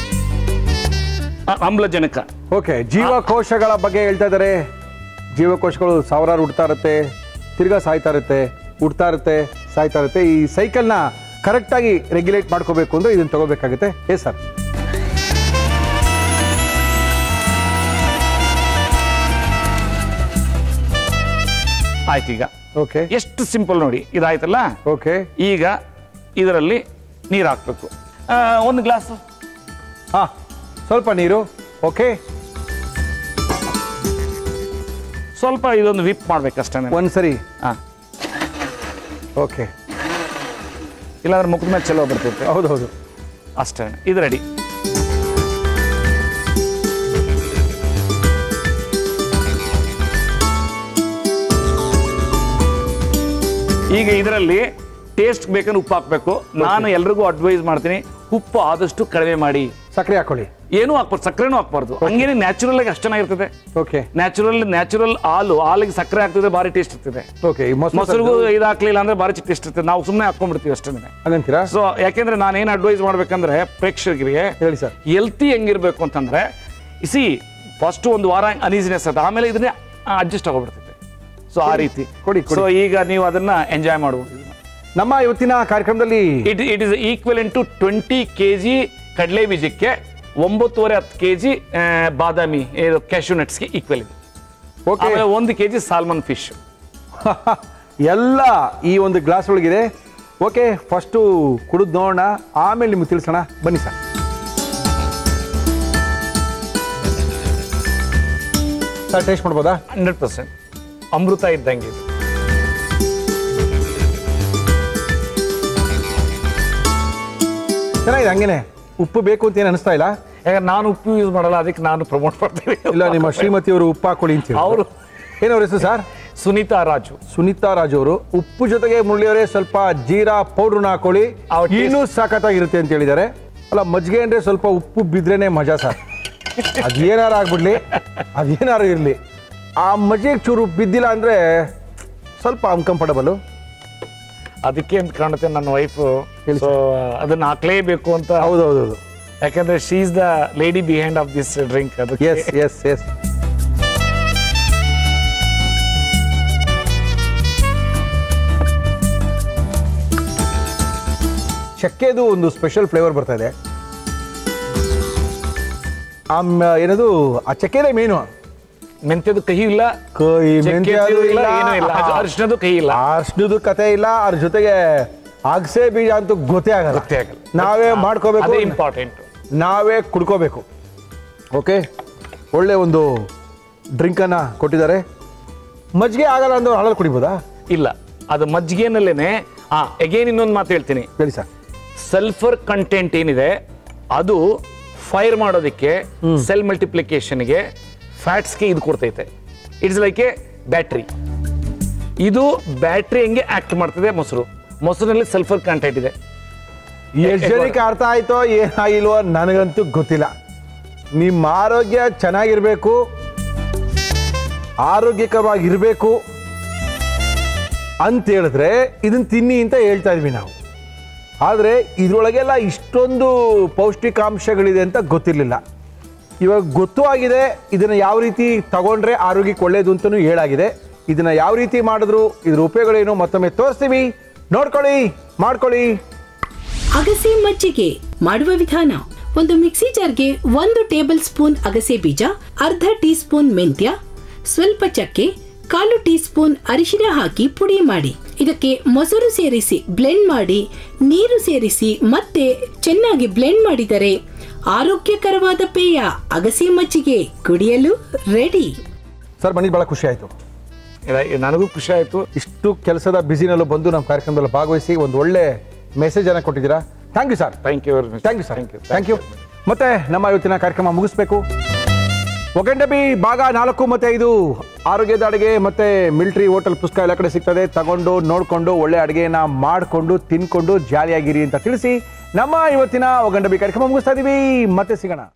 ಆಮ್ಲಜನಕ ಓಕೆ ಜೀವಕೋಶಗಳ ಬಗ್ಗೆ ಹೇಳ್ತಾ ಇದ್ದಾರೆ ಜೀವಕೋಶಗಳು ಸಾವಿರಾರು ಹುಡ್ತಾ ಇರುತ್ತೆ ತಿರ್ಗಾ ಸಾಯ್ತಾ ಇರುತ್ತೆ ಹುಡ್ತಾ ಇರುತ್ತೆ ಸಾಯ್ತಾ ಇರುತ್ತೆ ಈ ಸೈಕಲ್ನ ಕರೆಕ್ಟಾಗಿ ರೆಗ್ಯುಲೇಟ್ ಮಾಡ್ಕೋಬೇಕು ಅಂದ್ರೆ ಇದನ್ನ ತಗೋಬೇಕಾಗುತ್ತೆ ಎಸ್ ಸರ್ ಆಯ್ತು ಈಗ ಓಕೆ ಎಷ್ಟು ಸಿಂಪಲ್ ನೋಡಿ ಇದಾಯ್ತಲ್ಲ ಓಕೆ ಈಗ ಇದರಲ್ಲಿ ನೀರು ಹಾಕ್ಬೇಕು ಆ, ಒಂದು ಗ್ಲಾಸ್ ಹಾ ಸ್ವಲ್ಪ ನೀರು ಓಕೆ ಸ್ವಲ್ಪ ಇದೊಂದು ವಿಪ್ ಮಾಡ್ಬೇಕಷ್ಟೇ ಒಂದ್ಸರಿ ಹಾಂ ಓಕೆ ಇಲ್ಲಾಂದ್ರೆ ಮುಖದ ಮೇಲೆ ಚಲೋ ಬರ್ತೈತೆ ಹೌದು ಹೌದು ಅಷ್ಟೇ ಇದು ರೆಡಿ ಈಗ ಇದರಲ್ಲಿ ಟೇಸ್ಟ್ ಬೇಕಂದ್ರೆ ಉಪ್ಪು ಹಾಕ್ಬೇಕು ನಾನು ಎಲ್ರಿಗೂ ಅಡ್ವೈಸ್ ಮಾಡ್ತೀನಿ ಉಪ್ಪು ಆದಷ್ಟು ಕಡಿಮೆ ಮಾಡಿ ಸಕ್ಕರೆ ಹಾಕೊಳ್ಳಿ ಏನೂ ಹಾಕ್ಬಾರ್ದು ಸಕ್ಕರೆನೂ ಹಾಕ್ಬಾರ್ದು ಹಂಗೇನೆ ನ್ಯಾಚುರಲ್ ಆಗಿ ಅಷ್ಟು ಚೆನ್ನಾಗಿರ್ತದೆ ಓಕೆ ನ್ಯಾಚುರಲ್ ನ್ಯಾಚುರಲ್ ಹಾಲು ಹಾಲಿಗೆ ಸಕ್ಕರೆ ಹಾಕ್ತಿದ್ರೆ ಭಾರಿ ಟೇಸ್ಟ್ ಇರ್ತದೆ ಓಕೆ ಈ ಮೊಸರು ಮೊಸರಿಗೂ ಇದು ಹಾಕ್ಲಿಲ್ಲ ಅಂದ್ರೆ ಭಾರಿ ಟೇಸ್ಟ್ ಇರ್ತದೆ ನಾವು ಸುಮ್ಮನೆ ಹಾಕೊಂಡ್ಬಿಡ್ತೀವಿ ಅಷ್ಟೇ ಹಂಗಂತೀರಾ ಸೊ ಯಾಕೆಂದ್ರೆ ನಾನು ಏನು ಅಡ್ವೈಸ್ ಮಾಡ್ಬೇಕಂದ್ರೆ ಪ್ರೇಕ್ಷಕರಿಗೆ ಹೇಳಿ ಸರ್ ಹೆಲ್ತಿ ಹೆಂಗಿರ್ಬೇಕು ಅಂತಂದ್ರೆ ಸಿ ಫಸ್ಟ್ ಒಂದು ವಾರ ಅನೀಸಿನೆಸ್ ಅದು ಆಮೇಲೆ ಇದನ್ನೇ ಅಡ್ಜಸ್ಟ್ ಆಗೋಗ್ಬಿಡ್ತೈತೆ ಸೊ ಆ ರೀತಿ ಕೊಡಿ, ಕೊಡಿ. ಸೊ ಈಗ ನೀವು ಅದನ್ನ ಎಂಜಾಯ್ ಮಾಡಬಹುದು ನಮ್ಮ ಇವತ್ತಿನ ಕಾರ್ಯಕ್ರಮದಲ್ಲಿ it it is equal to twenty K G ಕಡಲೆ ಬೀಜಕ್ಕೆ ಒಂಬತ್ತುವರೆ ಹತ್ತು ಕೆ ಜಿ ಬಾದಾಮಿ ಕ್ಯಾಶು ನಟ್ಸ್ಗೆ ಈಕ್ವಲ್ ಇದೆ ಓಕೆ ಆಮೇಲೆ ಒಂದು ಕೆ ಜಿ ಸಾಲ್ಮನ್ ಫಿಶ್ ಎಲ್ಲ ಈ ಒಂದು ಗ್ಲಾಸ್ ಒಳಗಿದೆ ಓಕೆ ಫಸ್ಟು ಕುಡಿದು ನೋಡೋಣ ಆಮೇಲೆ ನಿಮ್ಗೆ ತಿಳಿಸೋಣ ಬನ್ನಿ ಸರ್ ಸರ್ ಟೇಸ್ಟ್ ಮಾಡ್ಬೋದಾ ಹಂಡ್ರೆಡ್ ಪರ್ಸೆಂಟ್ ಅಮೃತ ಇದ್ದಂಗೆ ಇದು ಚೆನ್ನಾಗಿದೆ ಹಂಗೇನೆ ಉಪ್ಪು ಬೇಕು ಅಂತ ಏನು ಅನಿಸ್ತಾ ಇಲ್ಲ ಯಾಕಂದ್ರೆ ನಾನು ಉಪ್ಪು ಯೂಸ್ ಮಾಡಲ್ಲ ಅದಕ್ಕೆ ನಾನು ಪ್ರಮೋಟ್ ಮಾಡ್ತೀನಿ ಇಲ್ಲ ನಿಮ್ಮ ಶ್ರೀಮತಿ ಅವರು ಉಪ್ಪು ಹಾಕೊಳ್ಳಿ ಅಂತ ಅವರು ಏನವ್ರ ಹೆಸರು ಸರ್ ಸುನೀತಾ ರಾಜು ಸುನೀತಾ ರಾಜು ಅವರು ಉಪ್ಪು ಜೊತೆಗೆ ಮುರಳಿಯವರೇ ಸ್ವಲ್ಪ ಜೀರಾ ಪೌಡ್ರನ್ನ ಹಾಕೊಳ್ಳಿ ಅವ್ರ taste- ಇನ್ನೂ ಸಾಕತ್ತಾಗಿರುತ್ತೆ ಅಂತ ಹೇಳಿದ್ದಾರೆ ಅಲ್ಲ ಮಜ್ಜಿಗೆ ಅಂದ್ರೆ ಸ್ವಲ್ಪ ಉಪ್ಪು ಬಿದ್ರೇನೆ ಮಜಾ ಸರ್ ಅದೇನಾರು ಆಗ್ಬಿಡ್ಲಿ ಅದೇನಾರು ಇರಲಿ ಆ ಮಜ್ಜಿಗೆ ಚೂರು ಬಿದ್ದಿಲ್ಲ ಅಂದ್ರೆ ಸ್ವಲ್ಪ ಅನ್ಕಂಫರ್ಟಬಲ್ ಅದಕ್ಕೆ ಅಂತ ಕಾಣುತ್ತೆ ನನ್ನ ವೈಫ್ ಹೇಳಿ ಸೊ ಅದನ್ನ ಹಾಕ್ಲೇಬೇಕು ಅಂತ ಹೌದು ಹೌದು ಹೌದು ಯಾಕಂದ್ರೆ she is the lady behind of this drink ಅದಕ್ಕೆ ಎಸ್ ಎಸ್ ಎಸ್ ಚಕ್ಕೆದು ಒಂದು ಸ್ಪೆಷಲ್ ಫ್ಲೇವರ್ ಬರ್ತಾ ಇದೆ ಆಮ್ ಏನದು ಆ ಚಕ್ಕೆದೇ ಮೇನು ಮೆಂತ್ಯದು ಕಹಿ ಇಲ್ಲ ಕೈ ಚಕ್ಕೆ ಮೆಂತ್ಯ ಅದು ಇಲ್ಲ ಇಲ್ಲ ಏನೂ ಇಲ್ಲ ಅರ್- ಅರಿಶಿಣದ್ದು ಕಹಿ ಇಲ್ಲ ಅರ್ಶನದು ಕತೆ ಇಲ್ಲ ಅದ್ರ ಜೊತೆಗೆ ಅಗಸೆ ಬೀಜ ಅಂತೂ ಗೊತ್ತೇ ಆಗಲ್ಲ ಗೊತ್ತೇ ಆಗಲ್ಲ. ನಾವೇ ಮಾಡ್ಕೋಬೇಕು ಅದೇ ಇಂಪಾರ್ಟೆಂಟ್ ನಾವೇ ಕುಡ್ಕೋಬೇಕು ಓಕೆ ಒಳ್ಳೆ ಒಂದು ಡ್ರಿಂಕನ್ನು ಕೊಟ್ಟಿದ್ದಾರೆ ಮಜ್ಜಿಗೆ ಆಗಲ್ಲ ಅಂದ್ರೆ ಹಾಳಲ್ಲಿ ಕುಡಿಬೋದಾ ಇಲ್ಲ ಅದು ಮಜ್ಜಿಗೆನಲ್ಲೇನೆ ಆ ಎಗೇನ್ ಇನ್ನೊಂದು ಮಾತು ಹೇಳ್ತೀನಿ ಹೇಳಿ ಸರ್ ಸಲ್ಫರ್ ಕಂಟೆಂಟ್ ಏನಿದೆ ಅದು ಫೈರ್ ಮಾಡೋದಕ್ಕೆ ಸೆಲ್ ಮಲ್ಟಿಪ್ಲಿಕೇಶನ್ಗೆ ಫ್ಯಾಟ್ಸ್ಗೆ ಇದು ಕೊಡ್ತೈತೆ ಇಟ್ಸ್ ಲೈಕ್ ಎ ಬ್ಯಾಟ್ರಿ ಇದು ಬ್ಯಾಟ್ರಿ ಹೆಂಗೆ ಆಕ್ಟ್ ಮಾಡ್ತದೆ ಮೊಸರು ಮೊಸರಿನಲ್ಲಿ ಸಲ್ಫರ್ ಕಾಂಟೆಂಟ್ ಇದೆ ಎಷ್ಟು ಜನಕ್ಕೆ ಅರ್ಥ ಆಯ್ತೋ ಏನಾಗಿಲ್ವೋ ನನಗಂತೂ ಗೊತ್ತಿಲ್ಲ ನಿಮ್ಮ ಆರೋಗ್ಯ ಚೆನ್ನಾಗಿರ್ಬೇಕು ಆರೋಗ್ಯಕರವಾಗಿರ್ಬೇಕು ಅಂತ ಹೇಳಿದ್ರೆ ಇದನ್ನ ತಿನ್ನಿ ಅಂತ ಹೇಳ್ತಾ ಇದ್ವಿ ನಾವು ಆದರೆ ಇದರೊಳಗೆಲ್ಲ ಇಷ್ಟೊಂದು ಪೌಷ್ಟಿಕಾಂಶಗಳಿದೆ ಅಂತ ಗೊತ್ತಿರಲಿಲ್ಲ ಇವಾಗ ಗೊತ್ತೂ ಆಗಿದೆ ಇದನ್ನು ಯಾವ ರೀತಿ ತಗೊಂಡ್ರೆ ಆರೋಗ್ಯಕ್ಕೆ ಒಳ್ಳೆಯದು ಅಂತಲೂ ಹೇಳಾಗಿದೆ ಇದನ್ನ ಯಾವ ರೀತಿ ಮಾಡಿದ್ರು ಇದ್ರ ಉಪಯೋಗಗಳೇನು ಮತ್ತೊಮ್ಮೆ ತೋರಿಸ್ತೀವಿ ನೋಡ್ಕೊಳ್ಳಿ ಮಾಡ್ಕೊಳ್ಳಿ ಅಗಸೆ ಮಜ್ಜಿಗೆ ಮಾಡುವ ವಿಧಾನ ಒಂದು ಮಿಕ್ಸಿ ಜಾರ್ಗೆ ಒಂದು ಟೇಬಲ್ ಸ್ಪೂನ್ ಅಗಸೆ ಬೀಜ ಅರ್ಧ ಟೀ ಸ್ಪೂನ್ ಮೆಂತ್ಯ ಸ್ವಲ್ಪ ಚಕ್ಕೆ ಕಾಲು ಟೀ ಸ್ಪೂನ್ ಅರಿಶಿನ ಹಾಕಿ ಪುಡಿ ಮಾಡಿ ಇದಕ್ಕೆ ಮೊಸರು ಸೇರಿಸಿ ಬ್ಲೆಂಡ್ ಮಾಡಿ ನೀರು ಸೇರಿಸಿ ಮತ್ತೆ ಚೆನ್ನಾಗಿ ಬ್ಲೆಂಡ್ ಮಾಡಿದರೆ ಆರೋಗ್ಯಕರವಾದ ಪೇಯ ಅಗಸೆ ಮಜ್ಜಿಗೆ ಕುಡಿಯಲು ರೆಡಿ ಸರ್ ಬಂದಿದ್ದು ಭಾಳ ಖುಷಿ ಆಯಿತು ಇದ- ನನಗೂ ಖುಷಿ ಆಯ್ತು ಇಷ್ಟು ಕೆಲಸದ ಬ್ಯುಸಿನಲ್ಲೂ ಬಂದು ನಮ್ಮ ಕಾರ್ಯಕ್ರಮದಲ್ಲಿ ಭಾಗವಹಿಸಿ ಒಂದು ಒಳ್ಳೆ ಮೆಸೇಜ್ ಅನ್ನ ಕೊಟ್ಟಿದ್ದೀರಾ thank you sir thank you very much thank you sir thank you ಮತ್ತೆ ನಮ್ಮ ಇವತ್ತಿನ ಕಾರ್ಯಕ್ರಮ ಮುಗಿಸ್ಬೇಕು ಒಗಂಡಬಿ ಭಾಗ ನಾಲ್ಕು ಮತ್ತೆ ಐದು ಆರೋಗ್ಯದ ಅಡುಗೆ ಮತ್ತೆ ಮಿಲ್ಟ್ರಿ ಹೋಟೆಲ್ ಪುಸ್ತಕ ಎಲ್ಲ ಕಡೆ ಸಿಗ್ತದೆ ತಗೊಂಡು ನೋಡಿಕೊಂಡು ಒಳ್ಳೆ ಅಡುಗೆನ ಮಾಡಿಕೊಂಡು ತಿನ್ಕೊಂಡು ಜಾಲಿಯಾಗಿರಿ ಅಂತ ತಿಳಿಸಿ ನಮ್ಮ ಇವತ್ತಿನ ಒಗಂಡಬಿ ಕಾರ್ಯಕ್ರಮ ಮುಗಿಸ್ತಾ ಇದೀವಿ ಮತ್ತೆ ಸಿಗೋಣ